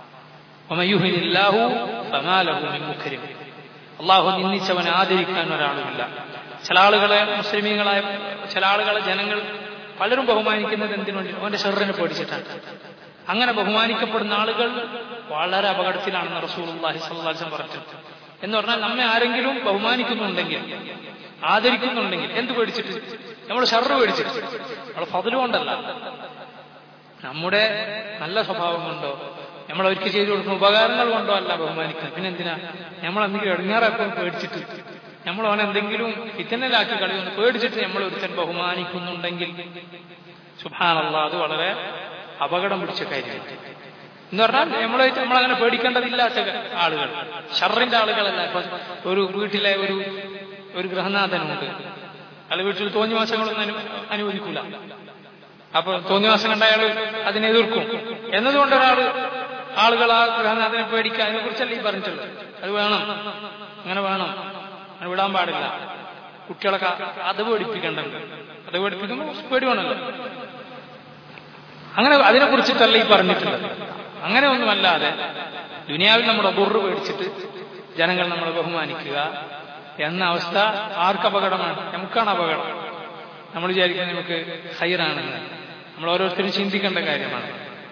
അള്ളാഹു നിന്ദിച്ചവനെ ആദരിക്കാൻ ഒരാളുമില്ല ചില ആളുകളെ മുസ്ലിമീങ്ങളായ ചില ആളുകളെ ജനങ്ങൾ പലരും ബഹുമാനിക്കുന്നത് എന്തിനു വേണ്ടി അവന്റെ ഷെറിനെ പേടിച്ചിട്ടാണ് അങ്ങനെ ബഹുമാനിക്കപ്പെടുന്ന ആളുകൾ വളരെ അപകടത്തിലാണെന്ന് റസൂൽ അള്ളാഹി സ്വല്ലാസം പറഞ്ഞു എന്ന് പറഞ്ഞാൽ നമ്മെ ആരെങ്കിലും ബഹുമാനിക്കുന്നുണ്ടെങ്കിൽ ആദരിക്കുന്നുണ്ടെങ്കിൽ എന്ത് പേടിച്ചിട്ട് നമ്മൾ ഷർറ് പേടിച്ചിട്ട് നമ്മൾ ഫതില് കൊണ്ടല്ല നമ്മുടെ നല്ല സ്വഭാവം കൊണ്ടോ നമ്മൾ അവർക്ക് ചെയ്തു കൊടുക്കുന്ന ഉപകാരങ്ങൾ കൊണ്ടോ അല്ല ബഹുമാനിക്കുന്നത് പിന്നെ എന്തിനാ നമ്മൾ എന്തെങ്കിലും ഇടങ്ങാറാക്കും പേടിച്ചിട്ട് നമ്മൾ അവൻ എന്തെങ്കിലും ഇത്തന്നലാക്കി കളിയൊന്ന് പേടിച്ചിട്ട് നമ്മൾ ഒരുത്തൻ ബഹുമാനിക്കുന്നുണ്ടെങ്കിൽ സുഭാനല്ല അത് വളരെ അപകടം പിടിച്ച കാര്യമാണ് എന്ന് പറഞ്ഞാൽ നമ്മളായിട്ട് നമ്മളങ്ങനെ പേടിക്കേണ്ടതില്ലാത്ത ആളുകൾ ഷറിന്റെ ആളുകളല്ല ഇപ്പൊ ഒരു വീട്ടിലെ ഒരു ഒരു ഗൃഹനാഥനുണ്ട് അയാൾ വീട്ടിൽ തോന്നിവാസങ്ങളൊന്നും അനു അനുവദിക്കൂല അപ്പൊ തോന്നിവാസം കണ്ട അയാൾ അതിനെ എതിർക്കും എന്നതുകൊണ്ട് ഒരാൾ ആളുകൾ ആ ഗൃഹനാഥനെ പേടിക്കുക അതിനെ കുറിച്ചല്ല ഈ പറഞ്ഞിട്ടുള്ളത് അത് വേണം അങ്ങനെ വേണം അങ്ങനെ വിടാൻ പാടില്ല കുട്ടികളൊക്കെ അത് പേടിപ്പിക്കണ്ടല്ലോ അത് പേടിപ്പിക്കുമ്പോൾ പേടി വേണമല്ലോ അങ്ങനെ അതിനെ കുറിച്ചിട്ടല്ല ഈ പറഞ്ഞിട്ടുള്ളത് അങ്ങനെ ഒന്നുമല്ലാതെ ദുനിയാവിൽ നമ്മുടെ ബുറ് പേടിച്ചിട്ട് ജനങ്ങൾ നമ്മളെ ബഹുമാനിക്കുക എന്ന അവസ്ഥ ആർക്ക് അപകടമാണ് നമുക്കാണ് അപകടം നമ്മൾ വിചാരിക്കുന്നത് നമുക്ക് ഹൈറാണെന്ന് നമ്മൾ ഓരോരുത്തരും ചിന്തിക്കേണ്ട കാര്യമാണ്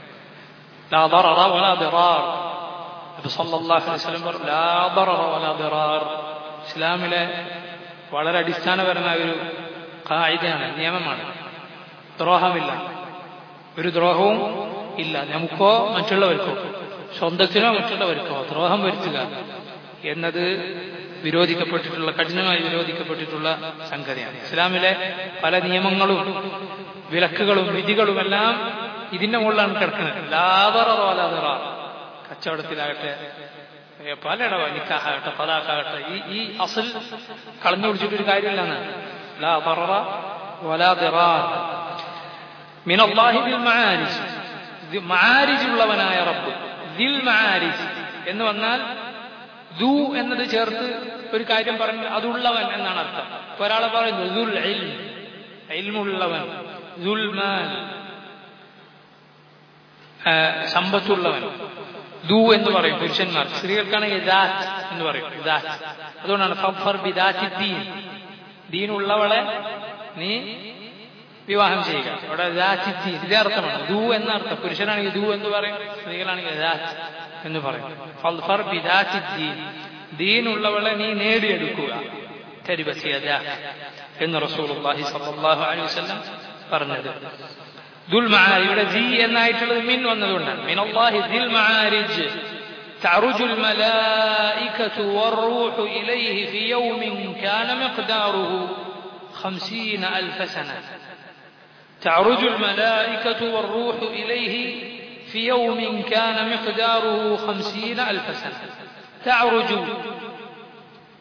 ഇസ്ലാമിലെ വളരെ അടിസ്ഥാനപരമായ ഒരു കായികയാണ് നിയമമാണ് ദ്രോഹമില്ല ഒരു ദ്രോഹവും ഇല്ല നമുക്കോ മറ്റുള്ളവർക്കോ സ്വന്തത്തിനോ മറ്റുള്ളവർക്കോ ദ്രോഹം വരുത്തുക എന്നത് വിരോധിക്കപ്പെട്ടിട്ടുള്ള കഠിനമായി വിരോധിക്കപ്പെട്ടിട്ടുള്ള സംഗതിയാണ് ഇസ്ലാമിലെ പല നിയമങ്ങളും വിലക്കുകളും വിധികളുമെല്ലാം ഇതിന്റെ മുകളിലാണ് കിടക്കുന്നത് ലാതറോലാതറ കച്ചവടത്തിലാകട്ടെ പലയിടവ നിക്കാഹാകട്ടെ പലാക്കാകട്ടെ ഈ ഈ അസൽ കളഞ്ഞു പിടിച്ചിട്ടൊരു കാര്യമില്ലെന്ന് ലാ ബറ വലാ ദിറാർ മിൻ അല്ലാഹി ബിൽ മആരിജ് മആരിജ് ഉള്ളവനായ റബ്ബ് ദിൽ മആരിജ് എന്ന് വന്നാൽ ദു എന്നത് ചേർത്ത് ഒരു കാര്യം പറഞ്ഞ് അതുള്ളവൻ എന്നാണ് അർത്ഥം ഒരാളെ പറയുന്നു ദുൽ ഇൽം ഇൽമുള്ളവൻ ദുൽമാൻ സമ്പത്തുള്ളവൻ ദു എന്ന് പറയും പുരുഷന്മാർ സ്ത്രീകൾക്കാണെങ്കിൽ ദാറ്റ് എന്ന് പറയും ദാറ്റ് അതുകൊണ്ടാണ് ഫർ ബിദാറ്റി ദീൻ ദീനുള്ളവളെ നീ വിവാഹം ചെയ്യുക അവിടെ ദാറ്റിത്തി ഇതേ അർത്ഥമാണ് ദൂ എന്ന അർത്ഥം പുരുഷനാണെങ്കിൽ ദൂ എന്ന് പറയും സ്ത്രീകളാണെങ്കിൽ ദാറ്റ് എന്ന് പറയും ഫൽഫർ ബിദാറ്റി ദീനുള്ളവളെ നീ നേടിയെടുക്കുക കരിബസിയത എന്ന് റസൂലുള്ളാഹി സ്വല്ലല്ലാഹു അലൈഹി വസല്ലം പറഞ്ഞത് ദുൽ ഇവിടെ ജി എന്നായിട്ടുള്ളത് മിൻ വന്നതുകൊണ്ടാണ് മിൻ അല്ലാഹി ദിൽ മആരിജ് تعرج الملائكة والروح إليه في يوم كان مقداره خمسين ألف سنة تعرج الملائكة والروح إليه في يوم كان مقداره خمسين ألف سنة تعرج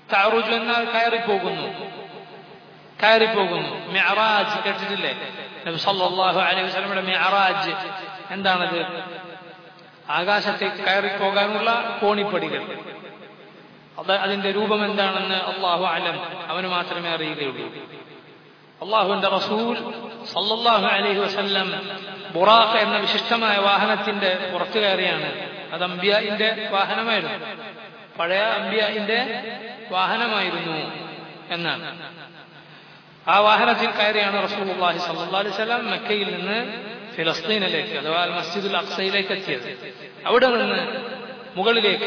തഅറുജു എന്നാൽ കയറിപ്പോകുന്നു കയറിപ്പോകുന്നു മിഅറാജ് കേട്ടിട്ടില്ലേ നബി സല്ലല്ലാഹു അലൈഹി വസല്ലമയുടെ മിഅറാജ് എന്താണത് ആകാശത്തേക്ക് കയറിപ്പോകാനുള്ള കോണിപ്പടികൾ അത് അതിന്റെ രൂപം എന്താണെന്ന് അള്ളാഹു അലം അവന് മാത്രമേ അറിയുകയുള്ളൂ അള്ളാഹുവിന്റെ റസൂൽ സല്ലല്ലാഹു അലൈഹി വസല്ലം ബുറാഖ് എന്ന വിശിഷ്ടമായ വാഹനത്തിന്റെ പുറത്തു കയറിയാണ് അത് അംബിയായിന്റെ വാഹനമായിരുന്നു പഴയ അംബിയായിന്റെ വാഹനമായിരുന്നു എന്നാണ് ആ വാഹനത്തിൽ കയറിയാണ് റസൂൽ അള്ളാഹി സല്ലാ അലൈഹി സ്വലം മക്കയിൽ നിന്ന് ഫിലസ്തീനിലേക്ക് അഥവാ അൽ മസ്ജിദുൽ അക്സയിലേക്ക് എത്തിയത് അവിടെ നിന്ന് മുകളിലേക്ക്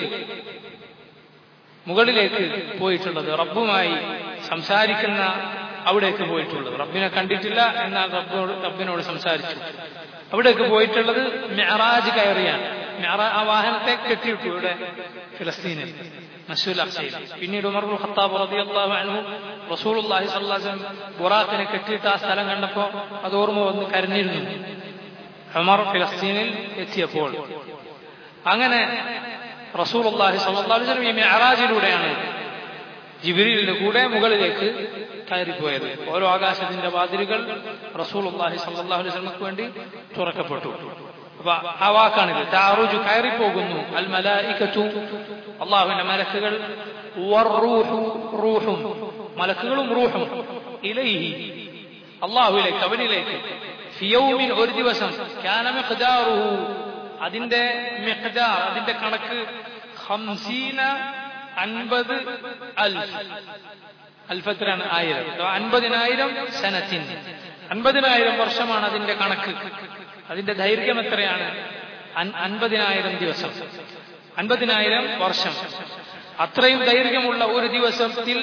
മുകളിലേക്ക് പോയിട്ടുള്ളത് റബ്ബുമായി സംസാരിക്കുന്ന അവിടേക്ക് പോയിട്ടുള്ളത് റബ്ബിനെ കണ്ടിട്ടില്ല എന്നാൽ റബ്ബോട് റബ്ബിനോട് സംസാരിച്ചു അവിടേക്ക് പോയിട്ടുള്ളത് മെഹറാജ് കയറിയാണ് മെഹറാ ആ വാഹനത്തെ കെട്ടിയിട്ടു ഇവിടെ ഫിലസ്തീനിൽ മസൂൽ അക്സയിൽ പിന്നീട് ഉമർബുൽ ഖത്താബ് റളിയല്ലാഹു അൻഹു റസൂലുള്ളാഹി സ്വല്ലല്ലാഹു അലൈഹി വസല്ലം ബുറാഖിനെ കെട്ടിയിട്ട് ആ സ്ഥലം കണ്ടപ്പോൾ അത് ഓർമ്മ വന്ന് കരഞ്ഞിരുന്നു ഉമർ ഫിലസ്തീനിൽ എത്തിയപ്പോൾ അങ്ങനെ റസൂലുള്ളാഹി സ്വല്ലല്ലാഹു അലൈഹി വസല്ലം ഈ മെഹറാജിലൂടെയാണ് ജിബിരിലിന്റെ കൂടെ മുകളിലേക്ക് കയറിപ്പോയത് ഓരോ ആകാശത്തിന്റെ വാതിലുകൾ റസൂലുള്ളാഹി സ്വല്ലല്ലാഹു അലൈഹി വസല്ലമക്ക് വേണ്ടി തുറക്കപ്പെട്ടു അപ്പൊ ആ വാക്കാണിത് താറുജു കയറിപ്പോകുന്നു അൽ മലായിക്കത്തു അള്ളാഹുവിന്റെ മലക്കുകൾ വറൂഹു റൂഹും മലക്കുകളും റൂഹും ഇലൈഹി അള്ളാഹുവിലേക്ക് അവനിലേക്ക് ഫിയൗമിൻ ഒരു ദിവസം കാന മിഖ്ദാറുഹു അതിന്റെ മിഖ്ദാർ അതിന്റെ കണക്ക് ഹംസീന അൻപത് അൽഫ് അൽഫത്തിലാണ് ആയിരം അൻപതിനായിരം സനത്തിൻ അൻപതിനായിരം വർഷമാണ് അതിന്റെ കണക്ക് അതിന്റെ ദൈർഘ്യം എത്രയാണ് അൻപതിനായിരം ദിവസം അൻപതിനായിരം വർഷം അത്രയും ദൈർഘ്യമുള്ള ഒരു ദിവസത്തിൽ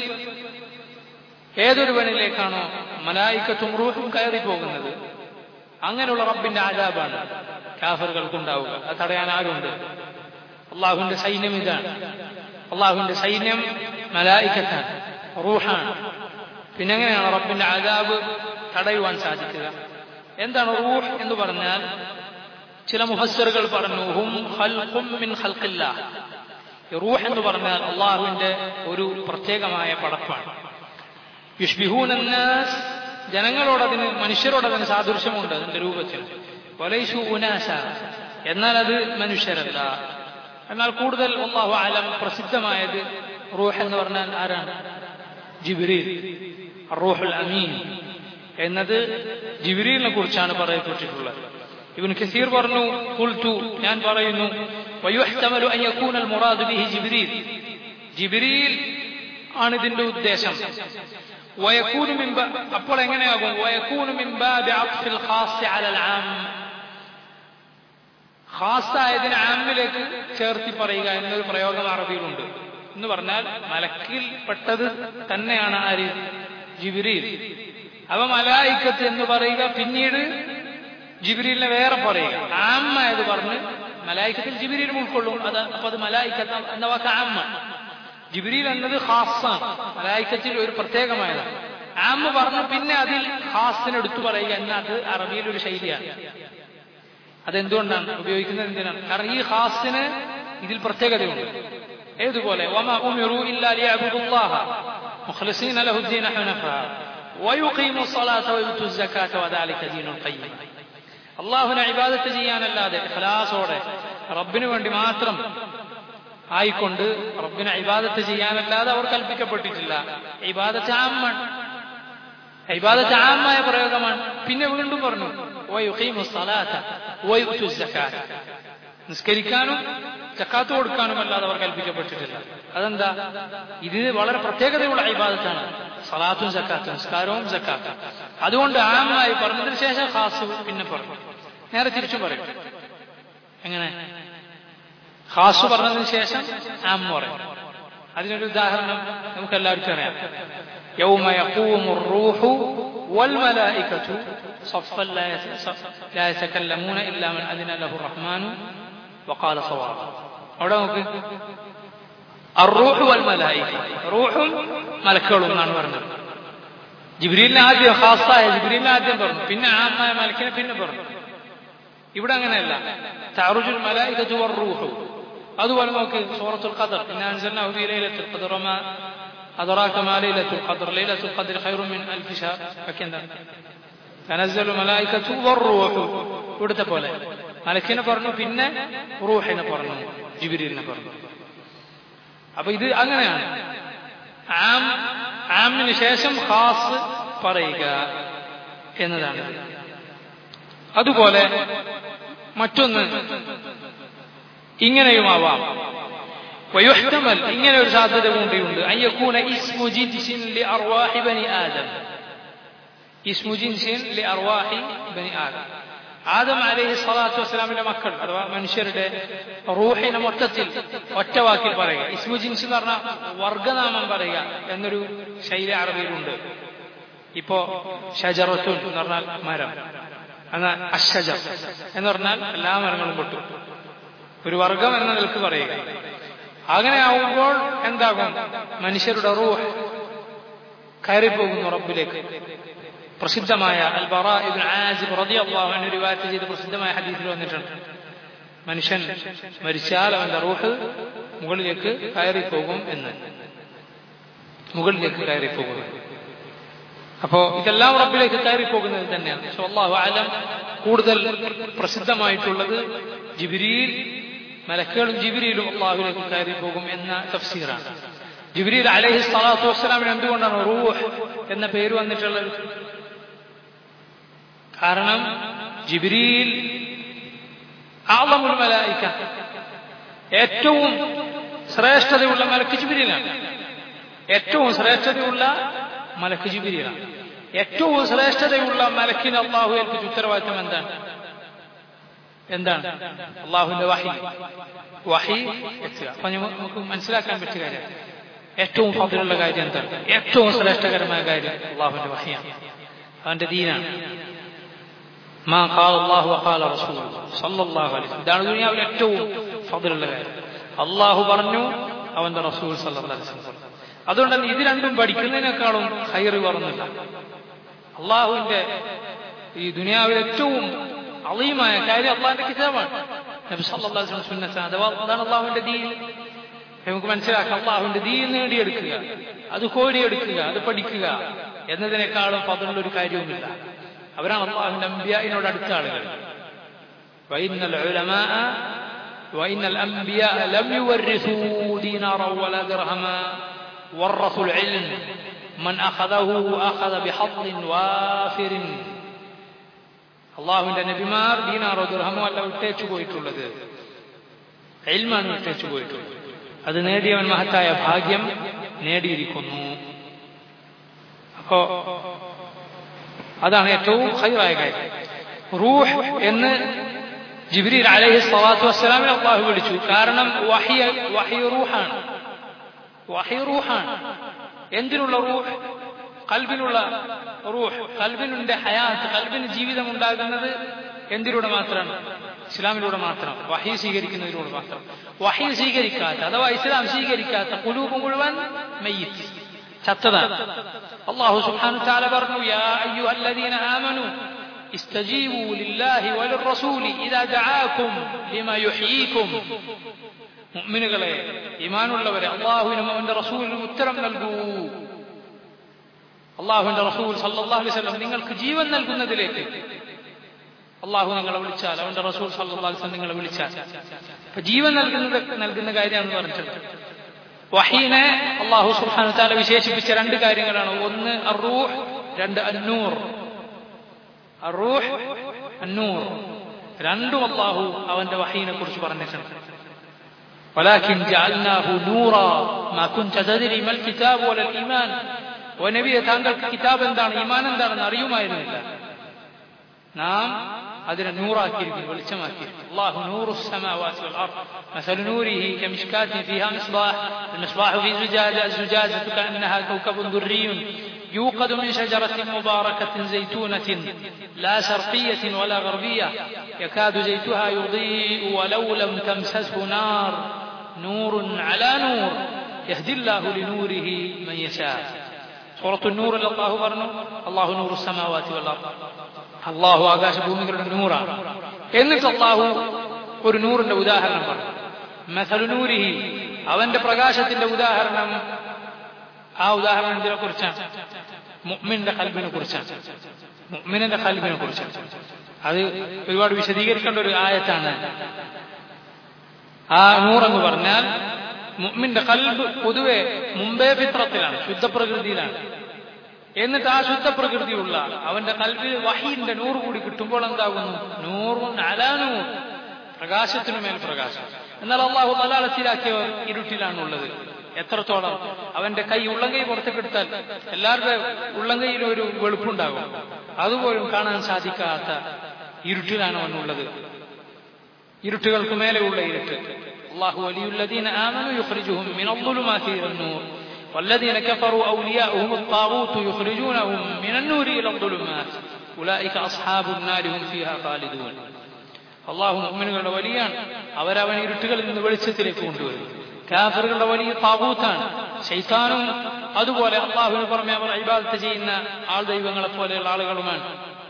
ഏതൊരുവനിലേക്കാണോ മലായിക്കത്തും റൂഹും കയറി പോകുന്നത് അങ്ങനെയുള്ള റബ്ബിന്റെ ആജാബാണ് കാഫറുകൾക്കുണ്ടാവുക അത് തടയാൻ ആരുണ്ട് അള്ളാഹുവിന്റെ സൈന്യം ഇതാണ് അള്ളാഹുവിന്റെ സൈന്യം മലായിക്കത്താണ് റൂഹാണ് പിന്നെ എങ്ങനെയാണ് റബ്ബിന്റെ ആജാബ് തടയുവാൻ സാധിക്കുക എന്താണ് റൂഹ് എന്ന് പറഞ്ഞാൽ ചില മുഹസ്സറുകൾ പറഞ്ഞു ഹും ഖൽഖും മിൻ ഖൽഖില്ലാ റൂഹ് എന്ന് പറഞ്ഞാൽ അള്ളാഹുവിന്റെ ഒരു പ്രത്യേകമായ പടപ്പാണ് യുഷ്ബിഹൂനന്നാസ് ജനങ്ങളോടതിന് മനുഷ്യരോടതിന് സാദൃശ്യമുണ്ട് അതിന്റെ രൂപത്തിൽ വലൈഷു ഉനാശ എന്നാൽ അത് മനുഷ്യരല്ല എന്നാൽ കൂടുതൽ അള്ളാഹു ആലം പ്രസിദ്ധമായത് റൂഹ് എന്ന് പറഞ്ഞാൽ ആരാണ് ജിബിരിൽ റൂഹുൽ അമീൻ എന്നത് ജിബിരിലിനെ കുറിച്ചാണ് പറയപ്പെട്ടിട്ടുള്ളത് ഇവൻ കസീർ പറഞ്ഞു കുൽത്തു ഞാൻ പറയുന്നു വയുഹ്തമലു അൻ യകൂന അൽ മുറാദ് ബിഹി ജിബ്രീൽ ജിബ്രീൽ ആണ് ഇതിന്റെ ഉദ്ദേശം വയക്കൂനു മിൻ അപ്പോൾ എങ്ങനെയാകും വയക്കൂനു മിൻ ബാബി അത്ഫിൽ ഖാസ് അലൽ ആം ഖാസായതിനെ ആമിലേക്ക് ചേർത്തി പറയുക എന്നൊരു പ്രയോഗം അറബിയിലുണ്ട് എന്ന് പറഞ്ഞാൽ മലക്കിൽ പെട്ടത് തന്നെയാണ് ആര് ജിബിരിൽ അവ മലായിക്കത്ത് എന്ന് പറയുക പിന്നീട് ജിബിരിലിനെ വേറെ പറയുക ആമ്മായത് പറഞ്ഞ് മലായിക്കത്തിൽ ജിബിരിലും ഉൾക്കൊള്ളും അത് അപ്പൊ അത് മലായിക്കത്ത് എന്ന വാക്ക് ആമ്മ ജിബിരിൽ എന്നത് ഹാസാണ് മലായിക്കത്തിൽ ഒരു പ്രത്യേകമായതാണ് ആമ്മ പറഞ്ഞു പിന്നെ അതിൽ ഹാസിനെ എടുത്തു പറയുക എന്ന അത് അറബിയിൽ ഒരു ശൈലിയാണ് അതെന്തുകൊണ്ടാണ് ഉപയോഗിക്കുന്നത് എന്തിനാണ് കാരണം ഈ ഹാസിന് ഇതിൽ പ്രത്യേകതയുണ്ട് ഏതുപോലെ وما أمروا إلا ليعبدوا الله مخلصين له الدين حنفاء ويقيموا الصلاة ويؤتوا الزكاة وذلك دين القيم അള്ളാഹുവിനെ ഇബാദത്ത് ചെയ്യാനല്ലാതെ ഇഖ്ലാസോടെ റബ്ബിനു വേണ്ടി മാത്രം ആയിക്കൊണ്ട് റബ്ബിനെ ഇബാദത്ത് ചെയ്യാനല്ലാതെ അവർ കൽപ്പിക്കപ്പെട്ടിട്ടില്ല ഇബാദത്ത് ആമ്മാണ് ഇബാദത്ത് ആമായ പ്രയോഗമാണ് പിന്നെ വീണ്ടും പറഞ്ഞു നിസ്കരിക്കാനും ചക്കാത്ത് കൊടുക്കാനും അല്ലാതെ അവർ കൽപ്പിക്കപ്പെട്ടിട്ടില്ല അതെന്താ ഇത് വളരെ പ്രത്യേകതയുള്ള ഇബാദത്താണ് സലാത്തും സക്കാത്തും നിസ്കാരവും സക്കാത്തും അതുകൊണ്ട് ആമായി പറഞ്ഞതിന് ശേഷം ഖാസ് പിന്നെ പറഞ്ഞു നേരെ തിരിച്ചും പറയും എങ്ങനെ ഖാസ് പറഞ്ഞതിന് ശേഷം ആം പറയും അതിനൊരു ഉദാഹരണം നമുക്ക് എല്ലാവർക്കും അറിയാം يوم يقوم الروح والملائكة صفا لا يتكلمون إلا من أذن له الرحمن وقال صوابا അവിടെ നോക്ക് അറൂഹ് വൽ മലായിക റൂഹും മലക്കുകളും എന്നാണ് പറഞ്ഞത് ജിബ്രീലിനെ ആദ്യം ഖാസായ ജിബ്രീലിനെ ആദ്യം പറഞ്ഞു പിന്നെ ആമായ മലക്കിനെ പിന്നെ പറഞ്ഞു ഇവിടെ അങ്ങനെയല്ല തഅറുജുൽ മലായികത്തു വർ റൂഹു അതുപോലെ നോക്ക് സൂറത്തുൽ ഖദർ ഇന്നാ അൻസൽനാഹു ഫീ ലൈലത്തുൽ ഖദർ വമാ أدراك ما ليلة القدر ليلة القدر خير من ألف شهر فكذا تنزل الملائكة والروح ഇവിടുത്തെ പോലെ മലക്കിനെ പറഞ്ഞു പിന്നെ റൂഹിനെ പറഞ്ഞു ജിബിരിലിനെ പറഞ്ഞു അപ്പൊ ഇത് അങ്ങനെയാണ് ആം ആമിന് ശേഷം ഖാസ് പറയുക എന്നതാണ് അതുപോലെ മറ്റൊന്ന് ഇങ്ങനെയുമാവാം ويحتمل ഇങ്ങനെ ഒരു സാധ്യത കൂടിയുണ്ട് أن يكون اسم جنس لأرواح بني آدم اسم جنس لأرواح بني آدم ആദം അലൈഹി സ്വലാത്തു വസ്സലാമിന്റെ മക്കൾ അഥവാ മനുഷ്യരുടെ റൂഹിനെ മൊത്തത്തിൽ ഒറ്റ വാക്കിൽ പറയുക ഇസ്മു ജിൻസ് എന്ന് പറഞ്ഞാൽ വർഗനാമം പറയുക എന്നൊരു ശൈലി അറബിയിലുണ്ട് ഇപ്പോ ഷജറത്തുൻ എന്ന് പറഞ്ഞാൽ മരം എന്നാൽ അഷജർ എന്ന് പറഞ്ഞാൽ എല്ലാ മരങ്ങളും പൊട്ടു ഒരു വർഗം എന്ന നിലക്ക് പറയുക അങ്ങനെ ആവുമ്പോൾ എന്താകും മനുഷ്യരുടെ റൂഹ് കയറിപ്പോകുന്നു റബ്ബിലേക്ക് പ്രസിദ്ധമായ അൽബറ ഇബ്ൻ ആസിബ് റളിയല്ലാഹു അൻഹു റിവായത്ത് ചെയ്ത പ്രസിദ്ധമായ ഹദീസിൽ വന്നിട്ടുണ്ട് മനുഷ്യൻ മരിച്ചാൽ അവന്റെ റൂഹ് മുകളിലേക്ക് കയറിപ്പോകും എന്ന് മുകളിലേക്ക് കയറിപ്പോകും അപ്പോ ഇതെല്ലാം റബ്ബിലേക്ക് കയറിപ്പോകുന്നത് തന്നെയാണ് പക്ഷെ അള്ളാഹു ആലം കൂടുതൽ പ്രസിദ്ധമായിട്ടുള്ളത് ജിബിരിയിൽ മലക്കുകളും ജിബിരിയിലും അള്ളാഹുലേക്ക് കയറിപ്പോകും എന്ന തഫ്സീറാണ് ജിബിരിയിൽ അലഹി സ്വലാത്തു വസ്സലാമിന് എന്തുകൊണ്ടാണ് റൂഹ് എന്ന പേര് വന്നിട്ടുള്ളത് കാരണം ജിബിരിയിൽ ആളമുൽ മലായിക്ക ഏറ്റവും ശ്രേഷ്ഠതയുള്ള മലക്ക് ജിബിരിയിലാണ് ഏറ്റവും ശ്രേഷ്ഠതയുള്ള മലക്ക് ജിബിരിയിലാണ് ഏറ്റവും ശ്രേഷ്ഠതയുള്ള മലക്കിന് അള്ളാഹു ഏൽപ്പിച്ച ഉത്തരവാദിത്തം എന്താണ് എന്താണ് അള്ളാഹുവിന്റെ വഹി വഹി എത്തുക അപ്പൊ നമുക്ക് മനസ്സിലാക്കാൻ പറ്റിയ കാര്യം ഏറ്റവും ഫതിലുള്ള കാര്യം എന്താണ് ഏറ്റവും ശ്രേഷ്ഠകരമായ കാര്യം അള്ളാഹുവിന്റെ വഹിയാണ് അവന്റെ ദീനാണ് മാ ഖാല അല്ലാഹു വഖാല റസൂൽ സല്ലല്ലാഹു അലൈഹി വസല്ലം ഇതാണ് ദുനിയാവിൽ ഏറ്റവും ഫضലുള്ള കാര്യം അള്ളാഹു പറഞ്ഞു അവന്റെ റസൂൽ സല്ലല്ലാഹു അലൈഹി വസല്ലം അതുകൊണ്ട് തന്നെ ഇത് രണ്ടും പഠിക്കുന്നതിനേക്കാളും ഹൈറ് പറഞ്ഞില്ല അള്ളാഹുവിന്റെ ഈ ദുനിയാവിൽ ഏറ്റവും അളീമായ കാര്യം അള്ളാഹിന്റെ കിതാബാണ് നബി സല്ലല്ലാഹു അലൈഹി വസല്ലം സുന്നത്താണ് അഥവാ അതാണ് അള്ളാഹുവിന്റെ ദീൻ നമുക്ക് മനസ്സിലാക്കാം അള്ളാഹുവിന്റെ ദീൻ നേടിയെടുക്കുക അത് കോരിയെടുക്കുക അത് പഠിക്കുക എന്നതിനേക്കാളും ഫضലുള്ള ഒരു കാര്യവുമില്ല അവരാണ് അള്ളാഹുവിന്റെ അമ്പിയായിനോട് അടുത്ത ആളുകൾ وإن العلماء وإن الأنبياء لم يورثوا دينارا ولا درهما ورثوا العلم من أخذه أخذ بحظ وافر അള്ളാഹുവിന്റെ നബിമാർ ദീനാറോ ദുർഹമോ അല്ല വിട്ടേച്ചു പോയിട്ടുള്ളത് എൽമാണ് വിട്ടേച്ചു പോയിട്ടുള്ളത് അത് നേടിയവൻ മഹത്തായ ഭാഗ്യം നേടിയിരിക്കുന്നു അപ്പോ അതാണ് ഏറ്റവും ഹൈറായ കാര്യം റൂഹ് എന്ന് ജിബ്രീൽ അലൈഹി സ്വലാത്തു വസ്സലാമിനെ അള്ളാഹു വിളിച്ചു കാരണം വഹിയ വഹി റൂഹാണ് വഹി റൂഹാണ് എന്തിനുള്ള റൂഹ് കൽബിനുള്ള റൂഹ് കൽബിനുണ്ട് ഹയാത്ത് കൽബിന് ജീവിതം ഉണ്ടാകുന്നത് എന്തിലൂടെ മാത്രമാണ് ഇസ്ലാമിലൂടെ മാത്രം വഹി സ്വീകരിക്കുന്നതിലൂടെ മാത്രം വഹി സ്വീകരിക്കാത്ത അഥവാ ഇസ്ലാം സ്വീകരിക്കാത്ത കുലൂബ് മുഴുവൻ മയ്യിത്ത് ചത്തതാണ് അള്ളാഹു സുബ്ഹാനഹു തആല പറഞ്ഞു യാ അയ്യുഹല്ലദീന ആമനു استجيبوا لله وللرسول إذا دعاكم لما يحييكم മുഅ്മിനുകളെ ഈമാനുള്ളവരെ അള്ളാഹുവിനും അവന്റെ റസൂലിനും ഉത്തരം നൽകൂ അള്ളാഹുവിന്റെ റസൂൽ സല്ലല്ലാഹു അലൈഹി വസല്ലം നിങ്ങൾക്ക് ജീവൻ നൽകുന്നതിലേക്ക് അള്ളാഹു നിങ്ങളെ വിളിച്ചാൽ അവന്റെ റസൂൽ സല്ലല്ലാഹു അലൈഹി വസല്ലം നിങ്ങളെ വിളിച്ചാൽ അപ്പൊ ജീവൻ നൽകുന്നത് നൽകുന്ന കാര്യമാണെന്ന് പറഞ്ഞിട്ടുണ്ട് വഹീനെ അള്ളാഹു സുബ്ഹാനഹു തആല വിശേഷിപ്പിച്ച രണ്ട് കാര്യങ്ങളാണ് ഒന്ന് അറൂഹ് രണ്ട് അന്നൂർ അറൂഹ് അന്നൂർ രണ്ടും അള്ളാഹു അവന്റെ വഹീനെ കുറിച്ച് പറഞ്ഞിട്ടുണ്ട് ولكن جعلناه نورا ما كنت تدري ما الكتاب ولا الإيمان ونبي താങ്കൾക്ക് കിതാബ് എന്താണ് ഈമാൻ എന്താണെന്ന് അറിയുമായിരുന്നില്ല നാം അതിനെ നൂറാക്കിയിരിക്കുന്നു വെളിച്ചമാക്കിയിരിക്കുന്നു അള്ളാഹു നൂറു السماوات والأرض مثل نوره كمشكاة فيها مصباح المصباح في زجاجة الزجاجة كأنها كوكب دري يوقد من شجرة مباركة زيتونة لا شرقية ولا غربية يكاد زيتها يضيء ولو لم تمسسه نار نور على نور يهدي الله لنوره من يشاء സൂറത്തു നൂറിൽ അള്ളാഹു പറഞ്ഞു അള്ളാഹു നൂറു സമാവാത്തി വല്ലാഹു അള്ളാഹു ആകാശഭൂമികളുടെ നൂറാണ് എന്നിട്ട് അള്ളാഹു ഒരു നൂറിന്റെ ഉദാഹരണം പറഞ്ഞു മെസലുനൂരിഹി അവന്റെ പ്രകാശത്തിന്റെ ഉദാഹരണം ആ ഉദാഹരണം എന്തിനെ കുറിച്ചാണ് മുഅ്മിന്റെ കൽബിനെ കുറിച്ചാണ് മുഅ്മിനിന്റെ കൽബിനെ കുറിച്ചാണ് അത് ഒരുപാട് വിശദീകരിക്കേണ്ട ഒരു ആയത്താണ് ആ നൂറെന്ന് പറഞ്ഞാൽ മുഅ്മിന്റെ കൽബ് പൊതുവെ മുമ്പേ ഫിത്രത്തിലാണ് ശുദ്ധപ്രകൃതിയിലാണ് എന്നിട്ട് ആ ശുദ്ധപ്രകൃതിയുള്ള അവന്റെ കൽബിൽ വഹീന്റെ നൂറ് കൂടി കിട്ടുമ്പോൾ എന്താകുന്നു നൂറും അലാനൂർ പ്രകാശത്തിനുമേൽ പ്രകാശം എന്നാൽ അള്ളാഹു മലയാളത്തിലാക്കിയവർ ഇരുട്ടിലാണുള്ളത് എത്രത്തോളം അവന്റെ കൈ ഉള്ളംകൈ പുറത്തേക്ക് എടുത്താൽ എല്ലാവരുടെ ഉള്ളംകൈയിലും ഒരു വെളുപ്പുണ്ടാകും അതുപോലും കാണാൻ സാധിക്കാത്ത ഇരുട്ടിലാണ് അവനുള്ളത് ഇരുട്ടുകൾക്ക് മേലെയുള്ള ഇരുട്ട് അള്ളാഹു വലിയുള്ളദീന ആമനു യുഖ്രിജുഹും മിൻ الظُّلُمَاتِ إلى النور والذين كفروا أولياؤهم الطاغوت يخرجونهم من النور إلى الظلمات أولئك أصحاب النار هم فيها خالدون അള്ളാഹു മുഅ്മിനുകളുടെ വലിയാണ് അവരവൻ ഇരുട്ടുകളിൽ നിന്ന് വെളിച്ചത്തിലേക്ക് കൊണ്ടുവരും കാഫറുകളുടെ വലിയ താകൂത്താണ് ശൈത്താനും അതുപോലെ അള്ളാഹുവിന് പുറമെ അവർ ഇബാദത്ത് ചെയ്യുന്ന ആൾ ദൈവങ്ങളെ പോലെയുള്ള ആളുകളുമാണ്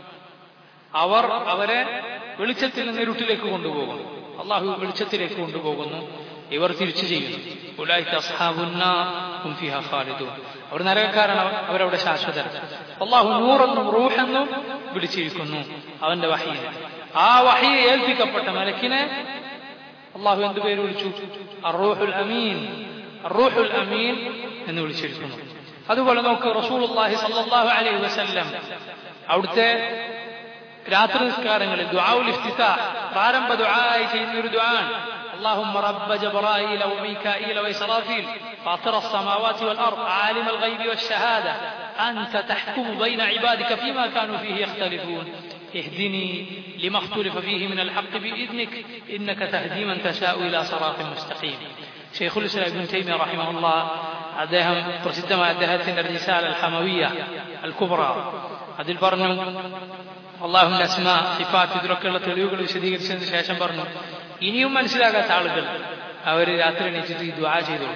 അവർ അവരെ വെളിച്ചത്തിൽ നിന്ന് ഇരുട്ടിലേക്ക് കൊണ്ടുപോകും അള്ളാഹു വെളിച്ചത്തിലേക്ക് കൊണ്ടുപോകുന്നു ഇവർ തിരിച്ചു ചെയ്യുന്നു ഉലായിക്ക് അസ്ഹാബുന്നാഹും ഫിഹ ഖാലിദൂൻ അവർ നരകക്കാരാണ് അവർ- അവരവിടെ ശാശ്വതർ അള്ളാഹു നൂറെന്നും റൂഹെന്നും വിളിച്ചിരിക്കുന്നു അവന്റെ വഹീനെ ആ വഹി ഏൽപ്പിക്കപ്പെട്ട മലക്കിനെ അള്ളാഹു എന്ത് പേര് വിളിച്ചു അറൂഹുൽ അമീൻ അറൂഹുൽ അമീൻ എന്ന് വിളിച്ചിരിക്കുന്നു അതുപോലെ നോക്ക് റസൂലുള്ളാഹി സല്ലല്ലാഹു അലൈഹി വസല്ലം അവിടുത്തെ രാത്രി നിസ്കാരങ്ങളിൽ ദുആഉൽ ഇഫ്തിതാഹ് പ്രാരംഭ ദുആയി ചെയ്യുന്ന ഒരു ദുആൻ اللهم رب جبرائيل وميكائيل وإسرافيل فاطر السماوات والأرض عالم الغيب والشهادة أنت تحكم بين عبادك فيما كانوا فيه يختلفون اهدني لما اختلف فيه من الحق بإذنك إنك تهدي من تشاء إلى صراط مستقيم شيخ الإسلام ابن تيمية رحمه الله അദ്ദേഹം പ്രസിദ്ധമായ അദ്ദേഹത്തിന്റെ റിസാല അൽ ഹമവിയ അൽ കുബ്ര അതിൽ പറഞ്ഞു അള്ളാഹുവിന്റെ അസ്മ സിഫാത്ത് ഇതിലൊക്കെയുള്ള തെളിവുകൾ വിശദീകരിച്ചതിന് ശേഷം പറഞ്ഞു ഇനിയും മനസ്സിലാകാത്ത ആളുകൾ അവർ രാത്രി എണീച്ചിട്ട് ഈ ദ്വാ ചെയ്തു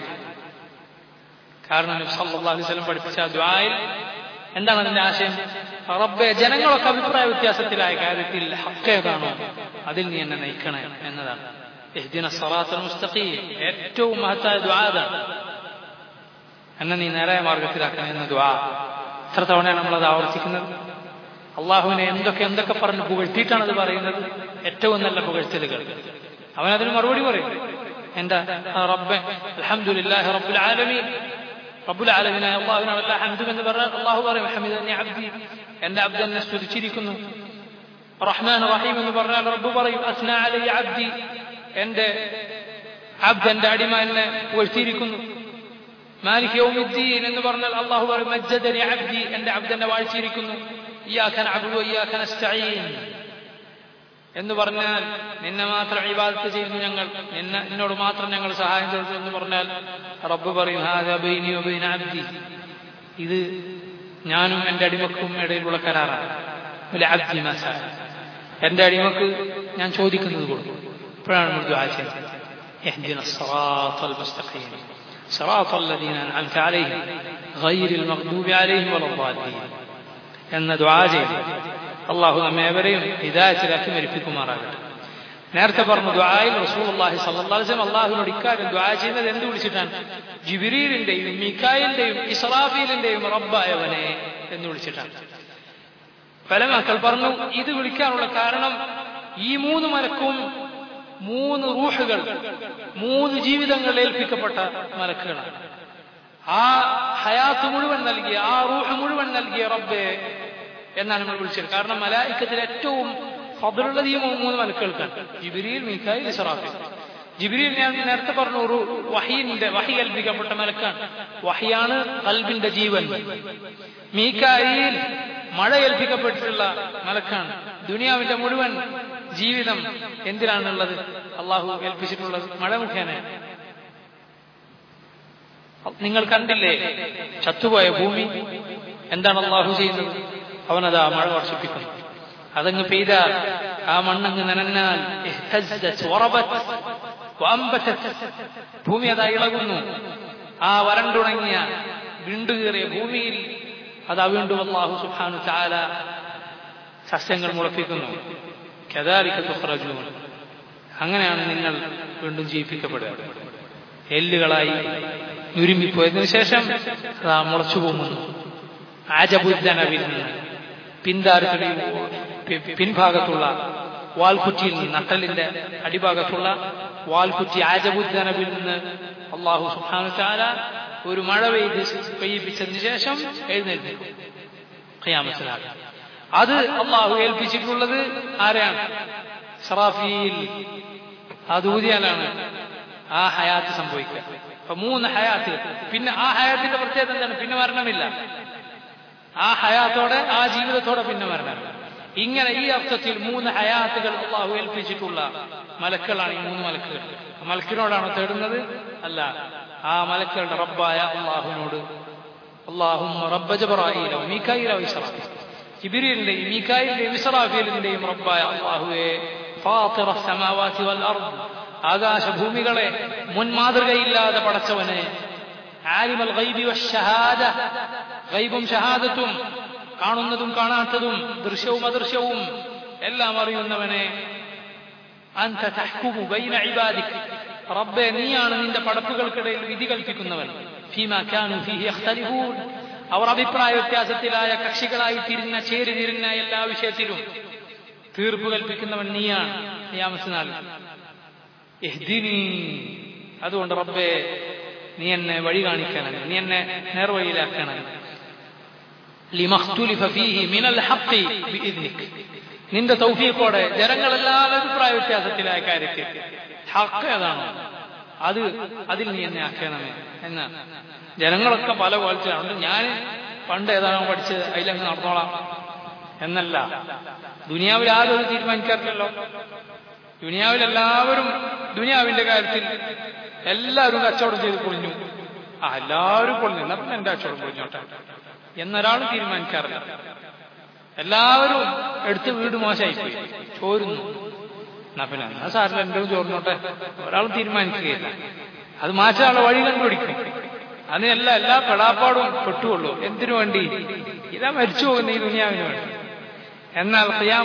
കാരണം നബി സല്ലല്ലാഹു അലൈഹി വസല്ലം പഠിപ്പിച്ച ആ ദ്വായിൽ എന്താണ് അതിന്റെ ആശയം റബ്ബെ ജനങ്ങളൊക്കെ അഭിപ്രായ വ്യത്യാസത്തിലായ കാര്യത്തിൽ ഹക്ക് ഏതാണോ അതിൽ നീ എന്നെ നയിക്കണേ എന്നതാണ് ഇഹ്ദിന സറാത്തുൽ മുസ്തഖീം ഏറ്റവും മഹത്തായ ദ്വാ അതാണ് എന്നെ നീ നേരായ മാർഗത്തിലാക്കണേ എന്ന ദ്വാ എത്ര തവണയാണ് നമ്മളത് ആവർത്തിക്കുന്നത് അള്ളാഹുവിനെ എന്തൊക്കെ എന്തൊക്കെ പറഞ്ഞ് പുകഴ്ത്തിയിട്ടാണ് അത് പറയുന്നത് ഏറ്റവും നല്ല പുകഴ്ത്തലുകൾ അവൻ അതിന് മറുപടി പറയും എന്താ ആ റബ്ബെ അൽഹംദുലില്ലാഹി റബ്ബുൽ ആലമീൻ റബ്ബുൽ ആലമീനായ അള്ളാഹുവിനാണ് എല്ലാ ഹംദും എന്ന് പറഞ്ഞാൽ അള്ളാഹു പറയും ഹമീദനി അബ്ദി എന്റെ അബ്ദ് എന്നെ സ്തുതിച്ചിരിക്കുന്നു റഹ്മാൻ റഹീം എന്ന് പറഞ്ഞാൽ റബ്ബ് പറയും അസ്ന അലൈ അബ്ദി എന്റെ അബ്ദ് എന്റെ അടിമ എന്നെ പുകഴ്ത്തിയിരിക്കുന്നു മാലിക് യൗമുദ്ദീൻ എന്ന് പറഞ്ഞാൽ അള്ളാഹു പറയും മജ്ജദനി അബ്ദി എന്റെ അബ്ദ് എന്നെ വാഴ്ചയിരിക്കുന്നു ഇയ്യാക നഅബുദു വഇയ്യാക നസ്തഈൻ എന്ന് പറഞ്ഞാൽ നിന്നെ മാത്രം ഇബാദത്ത് ചെയ്യുന്നു ഞങ്ങൾ നിന്നെ നിന്നോട് മാത്രം ഞങ്ങൾ സഹായം ചോദിച്ചു എന്ന് പറഞ്ഞാൽ റബ്ബ് പറയും ഹാദാ ബൈനി വബൈന അബ്ദി ഇത് ഞാനും എൻ്റെ അടിമക്കും ഇടയിലുള്ള കരാറാണ് ഒരു അബ്ദി മസാല എൻ്റെ അടിമക്ക് ഞാൻ ചോദിക്കുന്നത് കൊടുക്കും ഇപ്പോഴാണ് നമ്മൾ ദുആ ചെയ്യുന്നത് اهدنا الصراط المستقيم صراط الذين أنعمت عليهم غير المغضوب عليهم ولا الضالين എന്ന ദ്വാ ചെയ്തു അള്ളാഹു നമ്മെ ഏവരെയും ഹിദായത്തിലാക്കി മരിപ്പിക്കുമാറാകട്ടെ നേരത്തെ പറഞ്ഞു ദ്വായിൽ റസൂലുള്ളാഹി സ്വല്ലല്ലാഹു അലൈഹി വസല്ലം അള്ളാഹുവിനോട് ഇക്കാര്യം ദ്വാ ചെയ്യുന്നത് എന്ത് വിളിച്ചിട്ടാണ് ജിബിരീലിന്റെയും മിക്കായിലിന്റെയും ഇസ്രാഫീലിന്റെയും റബ്ബായവനെ എന്ന് വിളിച്ചിട്ടാണ് പല മക്കൾ പറഞ്ഞു ഇത് വിളിക്കാനുള്ള കാരണം ഈ മൂന്ന് മലക്കും മൂന്ന് റൂഹുകൾ മൂന്ന് ജീവിതങ്ങൾ ഏൽപ്പിക്കപ്പെട്ട മലക്കുകളാണ് ആ ഹയാത്ത് മുഴുവൻ നൽകിയ ആ റൂഹ് മുഴുവൻ നൽകിയ റബ്ബെ എന്നാണ് നമ്മൾ വിളിച്ചത് കാരണം മലായിക്കത്തിൽ ഏറ്റവും ഫضലുള്ളത് ഈ മൂന്ന് മലക്കുകൾക്കാണ് ജിബിരിയിൽ മീക്കായിൽ ഇസ്രാഫിൽ ജിബിരിയിൽ ഞാൻ നേരത്തെ പറഞ്ഞു ഒരു വഹീന്റെ വഹി കൽപ്പിക്കപ്പെട്ട മലക്കാണ് വഹിയാണ് കൽബിന്റെ ജീവൻ മീക്കായിൽ മഴ ഏൽപ്പിക്കപ്പെട്ടിട്ടുള്ള മലക്കാണ് ദുനിയാവിന്റെ മുഴുവൻ ജീവിതം എന്തിനാണുള്ളത് അള്ളാഹു ഏൽപ്പിച്ചിട്ടുള്ളത് മഴ മുഖേന നിങ്ങൾ കണ്ടില്ലേ ചത്തുപോയ ഭൂമി എന്താണ് അള്ളാഹു ചെയ്യുന്നത് അവനതാ മഴ വർഷിപ്പിക്കുന്നു അതങ്ങ് പെയ്താൽ ആ മണ്ണങ്ങ് നനഞ്ഞാൽ ഇഹ്തസ്സത് വറബത് വഅംബതത്. ഭൂമി അതാ ഇളകുന്നു ആ വരണ്ടുണങ്ങിയ വിണ്ടുകീറിയ ഭൂമിയിൽ അതാ വീണ്ടും അള്ളാഹു സുബ്ഹാനു ചാല സസ്യങ്ങൾ മുളപ്പിക്കുന്നു കദാലിക തുഖ്റജൂൻ അങ്ങനെയാണ് നിങ്ങൾ വീണ്ടും ജീവിപ്പിക്കപ്പെടുക എല്ലുകളായി നുരുമ്പിപ്പോയതിനു ശേഷം അതാ മുളച്ചു പോകുന്നു ആജബുദ്ധനവിൽ നിന്ന് പിന്താരത്തിൽ പിൻഭാഗത്തുള്ള വാൽക്കുറ്റിയിൽ നിന്ന് നട്ടലിന്റെ അടിഭാഗത്തുള്ള വാൽക്കുറ്റി ആജബുദ്ധനവിൽ നിന്ന് അള്ളാഹു സുഹാനു ചാല ഒരു മഴ പെയ്ത് പെയ്യിപ്പിച്ചതിന് ശേഷം എഴുന്നേൽപ്പിക്കും ഖിയാമത്തിനാണ് അത് അള്ളാഹു ഏൽപ്പിച്ചിട്ടുള്ളത് ആരെയാണ് സറാഫീൽ അത് ഊതിയാലാണ് ആ ഹയാത്ത് സംഭവിക്കുക അപ്പൊ മൂന്ന് ഹയാത്ത് പിന്നെ ആ ഹയാത്തിന്റെ പ്രത്യേകത എന്താണ് പിന്നെ മരണമില്ല ആ ഹയാത്തോടെ ആ ജീവിതത്തോടെ പിന്നെ മരണമില്ല ഇങ്ങനെ ഈ അർത്ഥത്തിൽ മൂന്ന് ഹയാത്തുകൾ അള്ളാഹു ഏൽപ്പിച്ചിട്ടുള്ള മലക്കുകളാണ് ഈ മൂന്ന് മലക്കുകൾ മലക്കിനോടാണോ തേടുന്നത് അല്ല ആ മലക്കുകളുടെ റബ്ബായ അള്ളാഹുവിനോട് അള്ളാഹും റബ്ബ ജബറായിലോ മീക്കായിലോ ഇസ്രാഫീൽ ജിബിരിലിന്റെയും മീക്കായിലിന്റെയും ഇസ്രാഫീലിന്റെയും റബ്ബായ അള്ളാഹുവെ ഫാത്തിറ സമാവാതി വൽ അർദ് ആകാശഭൂമികളെ മുൻമാതൃകയില്ലാതെ പടച്ചവനെ ആലിമൽ ഗൈബി വശഹാദ ഗൈബും ഷഹാദത്തും കാണുന്നതും കാണാത്തതും ദൃശ്യവും അദൃശ്യവും എല്ലാം അറിയുന്നവനെ അന്ത തഹ്കുമു ബൈന ഇബാദിക് റബ്ബെ നീയാണ് നിന്റെ പടപ്പുകൾക്കിടയിൽ വിധി കൽപ്പിക്കുന്നവൻ ഫീമ കാനു ഫീഹി യഖ്തലിഫൂൻ അവർ അഭിപ്രായ വ്യത്യാസത്തിലായ കക്ഷികളായി തിരിഞ്ഞ ചേരി തിരിഞ്ഞ എല്ലാ വിഷയത്തിലും തീർപ്പ് കൽപ്പിക്കുന്നവൻ നീയാണ് നിയാമത്തിനാൾ അതുകൊണ്ട് റബ്ബെ നീ എന്നെ വഴി കാണിക്കണം നീ എന്നെ നേർവഴിയിലാക്കണം നിന്റെ തൗഫീഖോടെ ജനങ്ങളെല്ലാം അഭിപ്രായ വ്യത്യാസത്തിലായ കാര്യത്തിൽ ഹക്ക് ഏതാണോ അത് അതിൽ നീ എന്നെ ആക്കണമേ എന്ന് ജനങ്ങളൊക്കെ പല പോലത്തെയാണ് ഞാൻ പണ്ട് ഏതാണോ പഠിച്ചത് അതിലങ്ങ് നടന്നോളാം എന്നല്ല ദുനിയാവിൽ ആരും അത് തീരുമാനിക്കാറില്ലല്ലോ ദുനിയാവിൽ എല്ലാവരും ദുനിയാവിന്റെ കാര്യത്തിൽ എല്ലാവരും കച്ചവടം ചെയ്ത് പൊളിഞ്ഞു ആ എല്ലാവരും പൊളിഞ്ഞു എന്നാ പിന്നെ എന്റെ കച്ചവടം പൊളിഞ്ഞോട്ടെ എന്നൊരാളും തീരുമാനിക്കാറില്ല എല്ലാവരും എടുത്ത് വീട് മോശമായിപ്പോയി ചോരുന്നു എന്നാ പിന്നെ എന്നാ സാറിന് എന്റെ ചോർന്നോട്ടെ ഒരാളും തീരുമാനിക്കുകയില്ല അത് മാറ്റാനുള്ള വഴി കണ്ടുപിടിക്കും അതിനെല്ലാം എല്ലാ പെടാപ്പാടും പെട്ടുകൊള്ളൂ എന്തിനു വേണ്ടി ഇതാ മരിച്ചു പോകുന്ന ഈ ദുനിയാവിന് വേണ്ടി എന്നാൽ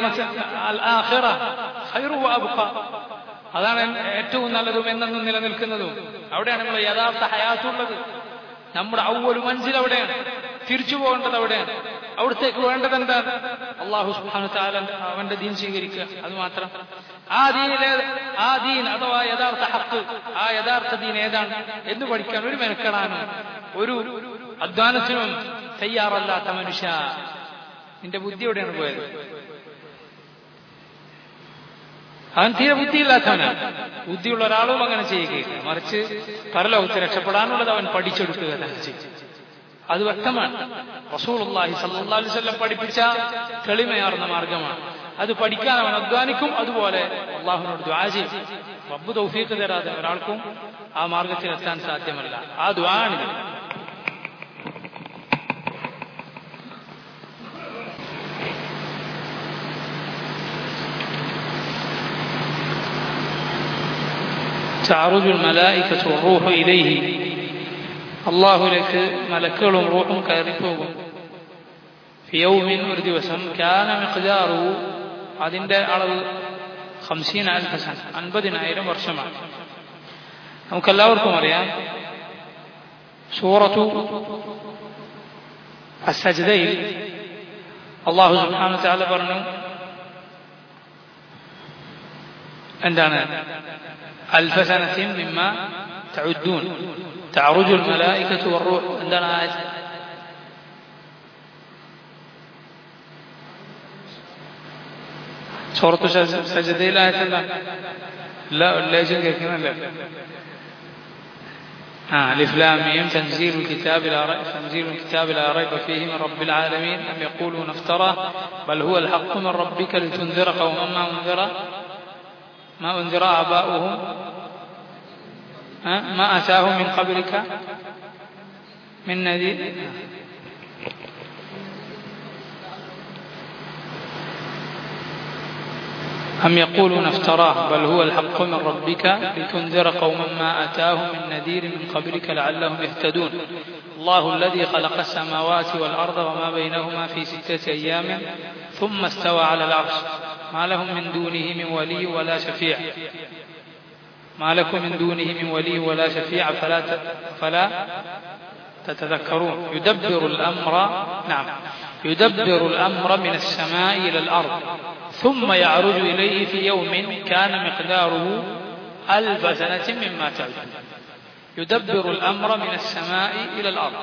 അതാണ് ഏറ്റവും നല്ലതും എന്നെന്നും നിലനിൽക്കുന്നതും അവിടെയാണ് നമ്മൾ യഥാർത്ഥ ഹയാത്തുള്ളത് നമ്മുടെ ഔവൊരു മനസ്സിൽ അവിടെയാണ് തിരിച്ചു പോകേണ്ടത് അവിടെയാണ് അവിടത്തേക്ക് വേണ്ടത് എന്താണ് അള്ളാഹു സുഹാനു താലൻ അവന്റെ ദീൻ സ്വീകരിക്കുക അത് മാത്രം ആ ദീനിലെ ആ ദീൻ അഥവാ യഥാർത്ഥ ഹക്ക് ആ യഥാർത്ഥ ദീൻ ഏതാണ് എന്ന് പഠിക്കാൻ ഒരു മെനക്കെടാനും ഒരു അധ്വാനത്തിനും തയ്യാറല്ലാത്ത മനുഷ്യ നിന്റെ ബുദ്ധി എവിടെയാണ് പോയത് അവൻ തീരെ ബുദ്ധിയില്ലാത്തവനാണ് ബുദ്ധിയുള്ള ഒരാളും അങ്ങനെ ചെയ്യുകയില്ല മറിച്ച് പരലോകത്ത് രക്ഷപ്പെടാനുള്ളത് അവൻ പഠിച്ചെടുക്കുക തന്നെ ചെയ്യും അത് വ്യക്തമാണ് റസൂലുള്ളാഹി സല്ലല്ലാഹു അലൈഹി വസല്ലം പഠിപ്പിച്ച തെളിമയാർന്ന മാർഗമാണ് അത് പഠിക്കാൻ അവൻ അധ്വാനിക്കും അതുപോലെ അള്ളാഹുവിനോട് ദ്വാ ചെയ്യും റബ്ബ് തൗഫീഖ് തരാതെ ഒരാൾക്കും ആ മാർഗത്തിലെത്താൻ സാധ്യമല്ല ആ ദ്വാണിത് تعرج الملائكة والروح إليه അള്ളാഹുലേക്ക് മലക്കുകളും റൂഹും കയറിപ്പോകും ഫിയൗമിൻ ഒരു ദിവസം ക്യാന മിഖ്ജാറു അതിന്റെ അളവ് ഹംസീൻ അൽഫസൻ അൻപതിനായിരം വർഷമാണ് നമുക്കെല്ലാവർക്കും അറിയാം സൂറത്തു അസജ്ദയിൽ അള്ളാഹു സുബ്ഹാനഹു തആല പറഞ്ഞു എന്താണ് അൽഫസനത്തിൻ മിമ്മ തഉദ്ദൂൻ تعرج الملائكة والروح عندنا آية سورة سجدة لا آية لا لا لا يجن كنا لا آه ألف لام ميم تنزيل الكتاب لا ريب تنزيل الكتاب لا ريب فيه من رب العالمين أم يقولون افترى بل هو الحق من ربك لتنذر قوما ما أنذر ما أنذر آباؤهم ما أتاهم من قبلك من نذير أم يقولون افتراه بل هو الحق من ربك لتنذر قوما ما أتاهم من نذير من قبلك لعلهم يهتدون الله الذي خلق السماوات والأرض وما بينهما في ستة أيام ثم استوى على العرش ما لهم من دونه من ولي ولا شفيع ما لكم من دونه من ولي ولا شفيع فلا ت... فلا تتذكرون يدبر الأمر نعم يدبر الأمر من السماء إلى الأرض ثم يعرج إليه في يوم كان مقداره ألف سنة مما تعدون يدبر الأمر من السماء إلى الأرض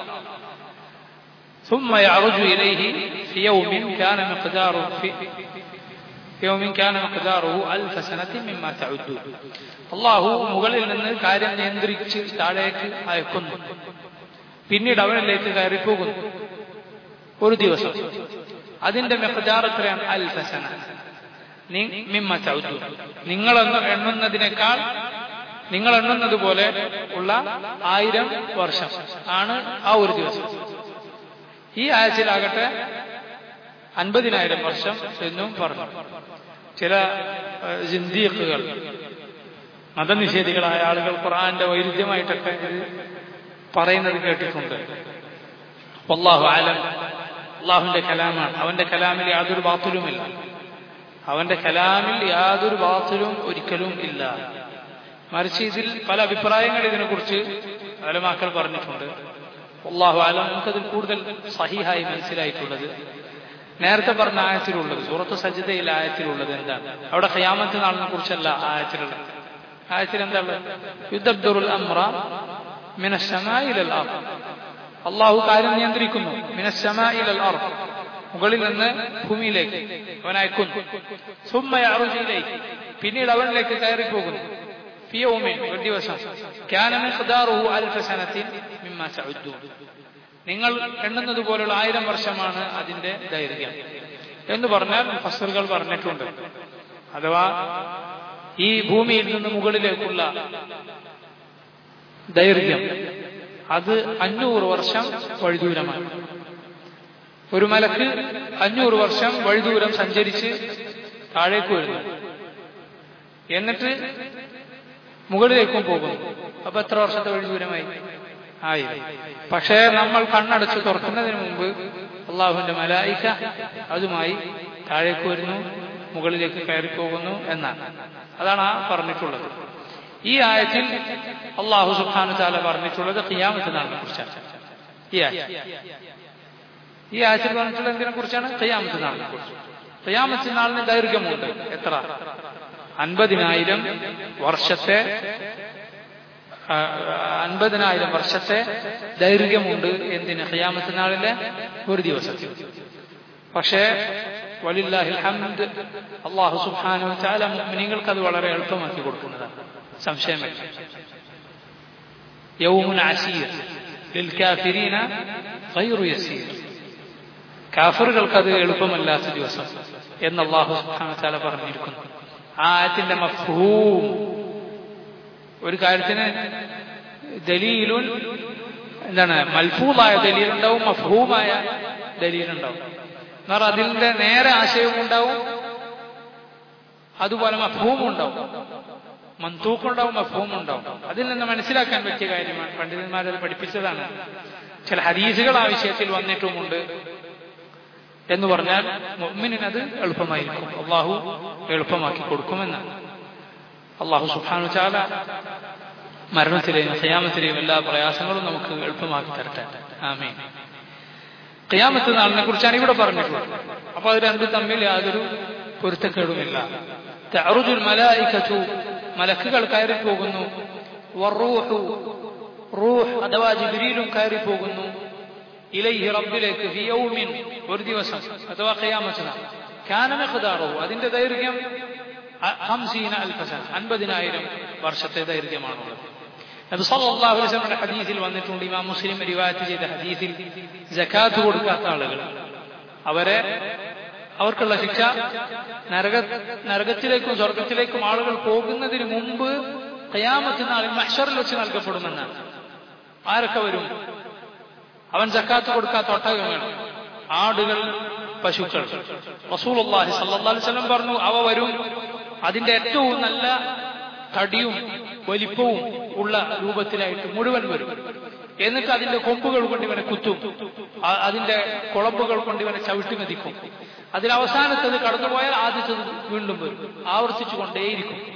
ثم يعرج إليه في يوم كان مقداره في في يوم كان مقداره ألف سنة مما تعدون الله മുകളിൽ നിന്ന് കാര്യം നിയന്ത്രിച്ച് താഴേക്ക് അയക്കുന്നു പിന്നീട് അവനിലേക്ക് കയറിപ്പോകുന്നു ഒരു ദിവസം അതിന്റെ മെഹദാർ എത്രയാണ് അൽഫസന മിമ്മ ചൗദു നിങ്ങൾ എണ്ണുന്നതിനേക്കാൾ നിങ്ങൾ എണ്ണുന്നത് പോലെ ഉള്ള ആയിരം വർഷം ആണ് ആ ഒരു ദിവസം ഈ ആഴ്ചയിലാകട്ടെ അൻപതിനായിരം വർഷം എന്നും പറഞ്ഞു ചില ജിന്ദീഖുകൾ മതനിഷേധികളായ ആളുകൾ ഖുർആന്റെ വൈരുദ്ധ്യമായിട്ടൊക്കെ ഇത് പറയുന്നത് കേട്ടിട്ടുണ്ട് അള്ളാഹു ആലം അള്ളാഹുവിന്റെ കലാമാണ് അവന്റെ കലാമിൽ യാതൊരു ബാത്തുലുമില്ല അവന്റെ കലാമിൽ യാതൊരു ബാത്തുലും ഒരിക്കലും ഇല്ല മറിച്ച് ഇതിൽ പല അഭിപ്രായങ്ങൾ ഇതിനെക്കുറിച്ച് അലമാക്കൾ പറഞ്ഞിട്ടുണ്ട് അള്ളാഹു ആലം നമുക്കതിൽ കൂടുതൽ സഹിഹായി മനസ്സിലായിട്ടുള്ളത് നേരത്തെ പറഞ്ഞ ആയത്തിലുള്ളത് സൂറത്ത് സജിതയിൽ ആയത്തിലുള്ളത് എന്താണ് അവിടെ ഖയാമത്ത് നാളിനെ കുറിച്ചല്ല ആയത്തിലുള്ളത് ആയത്തിൽ എന്താണ് യുദ്ധബ്ദുറുൽ അമ്ര മിനശമായിലൽ അള്ളാഹു കാര്യം നിയന്ത്രിക്കുന്നു മിനശമായിലൽ അർ മുകളിൽ നിന്ന് ഭൂമിയിലേക്ക് അവൻ അയക്കുന്നു സുമ്മയാറുജിയിലേക്ക് പിന്നീട് അവനിലേക്ക് കയറിപ്പോകുന്നു ഫിയോമിൻ ഒരു ദിവസം ക്യാനമിഖ്ദാറുഹു അൽഫ സനത്തിൻ മിമ്മ തഉദ്ദൂൻ നിങ്ങൾ എണ്ണുന്നത് പോലുള്ള ആയിരം വർഷമാണ് അതിന്റെ ദൈർഘ്യം എന്ന് പറഞ്ഞാൽ ഫസറുകൾ പറഞ്ഞിട്ടുണ്ട് അഥവാ ഈ ഭൂമിയിൽ നിന്ന് മുകളിലേക്കുള്ള ദൈർഘ്യം അത് അഞ്ഞൂറ് വർഷം വഴിദൂരമാണ് ഒരു മലക്ക് അഞ്ഞൂറ് വർഷം വഴിദൂരം സഞ്ചരിച്ച് താഴേക്ക് വരുന്നു എന്നിട്ട് മുകളിലേക്കും പോകുന്നു അപ്പൊ എത്ര വർഷത്തെ വഴിദൂരമായി ആയി പക്ഷേ നമ്മൾ കണ്ണടച്ച് തുറക്കുന്നതിന് മുമ്പ് അള്ളാഹുവിന്റെ മലായിക്ക അതുമായി താഴേക്ക് വരുന്നു മുകളിലേക്ക് കയറിപ്പോകുന്നു എന്നാണ് അതാണ് ആ പറഞ്ഞിട്ടുള്ളത് ഈ ആയത്തിൽ അള്ളാഹു സുഖാനു താല പറഞ്ഞിട്ടുള്ളത് ഖിയാമത്ത് നാളിനെ കുറിച്ചാണ് ഈ ആയ ഈ ആയത്തിൽ പറഞ്ഞിട്ടുള്ളത് എന്തിനെ കുറിച്ചാണ് ഖിയാമത്ത് നാളിനെ കുറിച്ച് ഖിയാമത്ത് നാളിന് ദൈർഘ്യമുണ്ട് എത്ര അൻപതിനായിരം വർഷത്തെ അൻപതിനായിരം വർഷത്തെ ദൈർഘ്യമുണ്ട് എന്തിന് ഖിയാമത്ത് നാളിലെ ഒരു ദിവസത്തിൽ പക്ഷേ വലില്ലാഹിൽ ഹംദ് അള്ളാഹു സുബ്ഹാനഹു വതആല മുഅ്മിനീങ്ങൾക്ക് അത് വളരെ എളുപ്പമാക്കി കൊടുക്കുന്നതാണ് സംശയമില്ല യൗമുൻ അസീർ ലിൽകാഫിരീന ഗൈറു യസീർ കാഫറുകൾക്ക് അത് എളുപ്പമല്ലാത്ത ദിവസം എന്ന് അള്ളാഹു സുബ്ഹാനഹു വതആല പറഞ്ഞിരിക്കുന്നു ആ ആയത്തിന്റെ മഫ്ഹൂം ഒരു കാര്യത്തിന് ദലീലുൻ എന്താണ് മൽഫൂലായ ദലീലുണ്ടാവും മഫ്ഹൂമായ ദലീലുണ്ടാവും എന്നാൽ അതിന്റെ നേരെ ആശയവും ഉണ്ടാവും അതുപോലെ മഫ്ഹൂമും ഉണ്ടാവും മന്തൂക്കുണ്ടാവും മഫ്ഹൂമും ഉണ്ടാവും അതിൽ നിന്ന് മനസ്സിലാക്കാൻ പറ്റിയ കാര്യമാണ് പണ്ഡിതന്മാരത് പഠിപ്പിച്ചതാണ് ചില ഹദീസുകൾ ആ വിഷയത്തിൽ വന്നിട്ടുമുണ്ട് എന്ന് പറഞ്ഞാൽ മുഅ്മിനിനത് എളുപ്പമായിരിക്കും അള്ളാഹു എളുപ്പമാക്കി കൊടുക്കുമെന്നാണ് അള്ളാഹു സുബ്ഹാനഹു ചാല മരണത്തിലെയും ഖിയാമത്തിലെയും എല്ലാ പ്രയാസങ്ങളും നമുക്ക് എളുപ്പമാക്കി തരട്ടെ ആമീൻ ഖിയാമത്ത് നാളിനെ കുറിച്ചാണ് ഇവിടെ പറഞ്ഞിട്ടുള്ളത് അപ്പൊ അത് രണ്ടും തമ്മിൽ യാതൊരു പൊരുത്തക്കേടുമില്ല തഅറുജുൽ മലായികതു മലക്കുകൾ കയറി പോകുന്നു വറൂഹു റൂഹ് അഥവാ ജിബ്രീലും കയറി പോകുന്നു ഇലൈഹി റബ്ബിലേക്ക് ഫി യൗമിൻ ഒരു ദിവസം അഥവാ ഖിയാമത്ത് നാൾ കാന മിഖ്ദാറു അതിന്റെ ദൈർഘ്യം ഹംസീന അൽഫസൻ അൻപതിനായിരം വർഷത്തെ ദൈർഘ്യമാണുള്ളത് നബി സല്ലല്ലാഹു അലൈഹി വസല്ലമയുടെ ഹദീസിൽ വന്നിട്ടുണ്ട് ഇമാം മുസ്ലിം റിവായത്ത് ചെയ്ത ഹദീസിൽ ജക്കാത്ത് കൊടുക്കാത്ത ആളുകൾ അവരെ അവർക്കുള്ള ശിക്ഷ നരക നരകത്തിലേക്കും സ്വർഗത്തിലേക്കും ആളുകൾ പോകുന്നതിന് മുമ്പ് ഖിയാമത്ത് നാളിൽ മഹ്ഷറിൽ വെച്ച് നൽകപ്പെടുമെന്നാണ് ആരൊക്കെ വരും അവൻ ജക്കാത്ത് കൊടുക്കാത്ത ഒട്ടകങ്ങൾ ആടുകൾ പശുക്കൾ റസൂലുള്ളാഹി സല്ലല്ലാഹു അലൈഹി വസല്ലം പറഞ്ഞു അവ വരും അതിന്റെ ഏറ്റവും നല്ല തടിയും വലിപ്പവും ഉള്ള രൂപത്തിലായിട്ട് മുഴുവൻ വരും എന്നിട്ട് അതിന്റെ കൊമ്പുകൾ കൊണ്ട് ഇവനെ കുത്തും അതിന്റെ കുളമ്പുകൾ കൊണ്ട് ഇവനെ ചവിട്ടി മതിക്കും അതിൽ അവസാനത്തത് കടന്നുപോയാൽ ആദ്യത്തത് വീണ്ടും വരും ആവർത്തിച്ചു കൊണ്ടേയിരിക്കും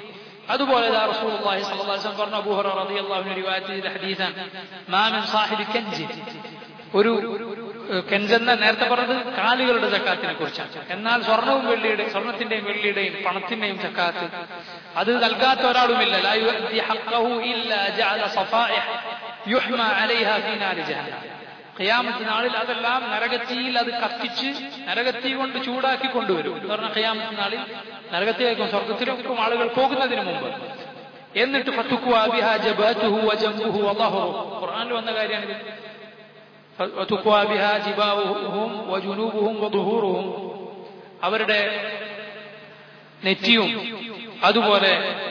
അതുപോലെ ദാ റസൂലുള്ളാഹി സ്വല്ലല്ലാഹു അലൈഹി വസല്ലം പറഞ്ഞു അബൂ ഹുറൈറ റളിയല്ലാഹു അൻഹു റിവായത്ത് ചെയ്ത ഹദീസാണ് മാ മിൻ സാഹിബി കൻജി ഒരു ഏഹ്, കെഞ്ചെന്ന നേരത്തെ പറഞ്ഞത് കാലുകളുടെ ചക്കാത്തിനെ കുറിച്ചാണ് എന്നാൽ സ്വർണവും വെള്ളിയുടെയും സ്വർണത്തിന്റെയും വെള്ളിയുടെയും പണത്തിന്റെയും ചക്കാത്ത് അത് നൽകാത്ത ഒരാളുമില്ല ലാ യുഅദ്ദി ഹഖ്ഖഹു ഇല്ലാ ജഅല സഫായിഹ് യുഹ്മ അലൈഹ ഫീ നാരി ജഹന്നം ഖിയാമത്ത് നാളിൽ അതെല്ലാം നരകത്തിയിൽ അത് കത്തിച്ച് നരകത്തി കൊണ്ട് ചൂടാക്കി കൊണ്ടുവരും എന്ന് പറഞ്ഞാൽ ഖിയാമത്ത് നാളിൽ നരകത്തിലേക്കും സ്വർഗത്തിലേക്കും ആളുകൾ പോകുന്നതിന് മുമ്പ് എന്നിട്ട് ഫതുക്വാ ബിഹാ ജബാതുഹു വജംബുഹു വളഹുഹു ഖുർആനിൽ വന്ന കാര്യമാണിത് ഫതുക്വാ ബിഹാ ജിബാഹുഹും വജുനൂബുഹും വദുഹൂറുഹും അവരുടെ നെറ്റിയും അതുപോലെ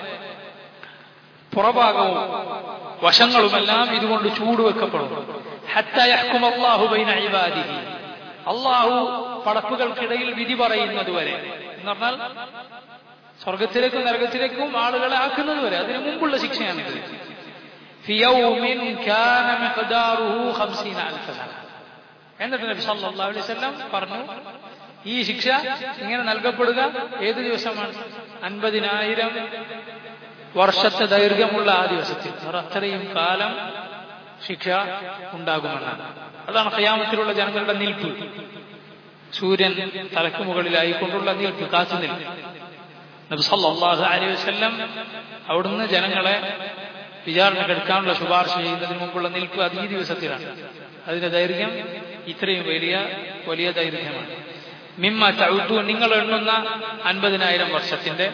പുറഭാഗവും വശങ്ങളുമെല്ലാം ഇതുകൊണ്ട് ചൂടുവെക്കപ്പെടും ഹത്ത യഹ്കും അല്ലാഹു ബൈന ഇബാദിഹി അള്ളാഹു പടപ്പുകൾക്കിടയിൽ വിധി പറയുന്നത് വരെ എന്ന് പറഞ്ഞാൽ സ്വർഗത്തിലേക്കും നരകത്തിലേക്കും ആളുകളെ ആക്കുന്നത് വരെ അതിനു മുമ്പുള്ള ശിക്ഷയാണിത് في يوم كان مقداره خمسين ألف سنة എന്നിട്ട് നബി സല്ലല്ലാഹു അലൈഹി വസല്ലം പറഞ്ഞു ഈ ശിക്ഷ ഇങ്ങനെ നൽകപ്പെടുക ഏത് ദിവസമാണ് അൻപതിനായിരം വർഷത്തെ ദൈർഘ്യമുള്ള ആ ദിവസത്തിൽ അവർ അത്രയും കാലം ശിക്ഷ ഉണ്ടാകുമെന്നാണ് അതാണ് ഖിയാമത്തിലുള്ള ജനങ്ങളുടെ നിൽപ്പ് സൂര്യൻ തലക്ക് മുകളിലായിക്കൊണ്ടുള്ള നിൽപ്പ് കാത്തു നിൽപ്പ് നബി സല്ലല്ലാഹു അലൈഹി വസല്ലം അവിടുന്ന് ജനങ്ങളെ വിചാരണ കെടുക്കാനുള്ള ശുപാർശ ചെയ്യുന്നതിന് മുമ്പുള്ള നിൽപ്പ് അത് ഈ ദിവസത്തിലാണ് അതിന്റെ ദൈർഘ്യം ഇത്രയും വലിയ വലിയ ദൈർഘ്യമാണ് മിമ്മ ചവിട്ടു നിങ്ങൾ എണ്ണുന്ന അൻപതിനായിരം വർഷത്തിന്റെ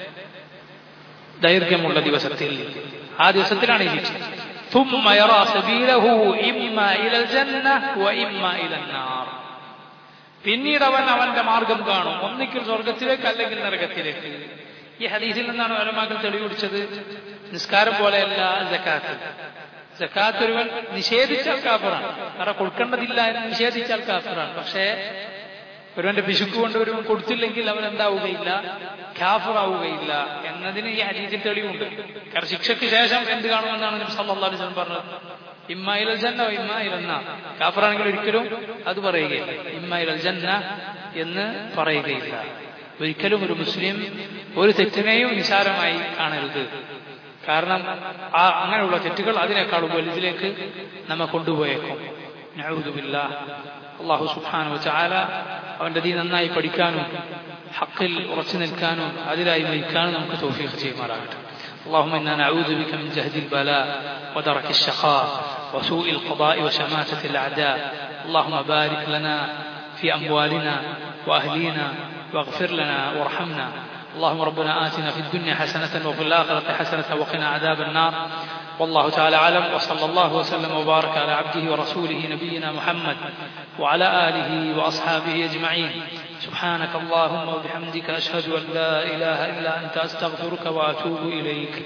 ദൈർഘ്യമുള്ള ദിവസത്തിൽ ആ ദിവസത്തിലാണ് ഈ ശിക്ഷ ثم يرى سبيله إما إلى الجنة وإما إلى النار പിന്നീട് അവൻ അവന്റെ മാർഗം കാണും ഒന്നിക്കൽ സ്വർഗത്തിലേക്ക് അല്ലെങ്കിൽ നരകത്തിലേക്ക് ഈ ഹദീസിൽ നിന്നാണ് വലമാക്കൾ തെളിവുപിടിച്ചത് നിസ്കാരം പോലെയല്ല ജക്കാത്ത് ജക്കാത്ത് ഒരുവൻ നിഷേധിച്ചാൽ കാഫറാണ് കാരണം കൊടുക്കേണ്ടതില്ല എന്ന് നിഷേധിച്ചാൽ കാഫറാണ് പക്ഷേ ഒരുവന്റെ പിശുക്ക് കൊണ്ട് ഒരുവൻ കൊടുത്തില്ലെങ്കിൽ അവൻ എന്താവുകയില്ല ഖാഫറാവുകയില്ല എന്നതിന് ഈ ഹദീസിൽ തെളിവുണ്ട് കാരണം ശിക്ഷയ്ക്ക് ശേഷം എന്ത് കാണുമെന്നാണ് നബി സല്ലല്ലാഹു അലൈഹി വസല്ലം പറഞ്ഞത് ഇമ്മായിൽ ജന്ന ഇമ്മായിൽ എന്ന കാഫറാണെങ്കിൽ ഒരിക്കലും അത് പറയുകയില്ല ഇമ്മായിൽ ജന്ന എന്ന് പറയുകയില്ല ഒരിക്കലും ഒരു മുസ്ലിം ഒരു തെറ്റിനെയും നിസാരമായി കാണരുത് കാരണം ആ അങ്ങനെയുള്ള തെറ്റുകൾ അതിനേക്കാളും വലുതിലേക്ക് നമ്മെ കൊണ്ടുപോയേക്കും നഅൂദുബില്ല അള്ളാഹു സുബ്ഹാനഹു വതആല അവന്റെ ദീൻ നന്നായി പഠിക്കാനും ഹക്കിൽ ഉറച്ചു നിൽക്കാനും അതിലായി മരിക്കാനും നമുക്ക് തൗഫീഖ് ചെയ്യുമാറാകട്ടെ اللهم إنا نعوذ بك من جهد البلاء ودرك الشقاء وسوء القضاء وشماتة الأعداء اللهم بارك لنا في أموالنا وأهلينا واغفر لنا وارحمنا اللهم ربنا آتنا في الدنيا حسنة وفي الآخرة حسنة وقنا عذاب النار والله تعالى أعلم وصلى الله وسلم وبارك على عبده ورسوله نبينا محمد وعلى آله وأصحابه أجمعين سبحانك اللهم وبحمدك أشهد أن لا إله إلا أنت أستغفرك وأتوب إليك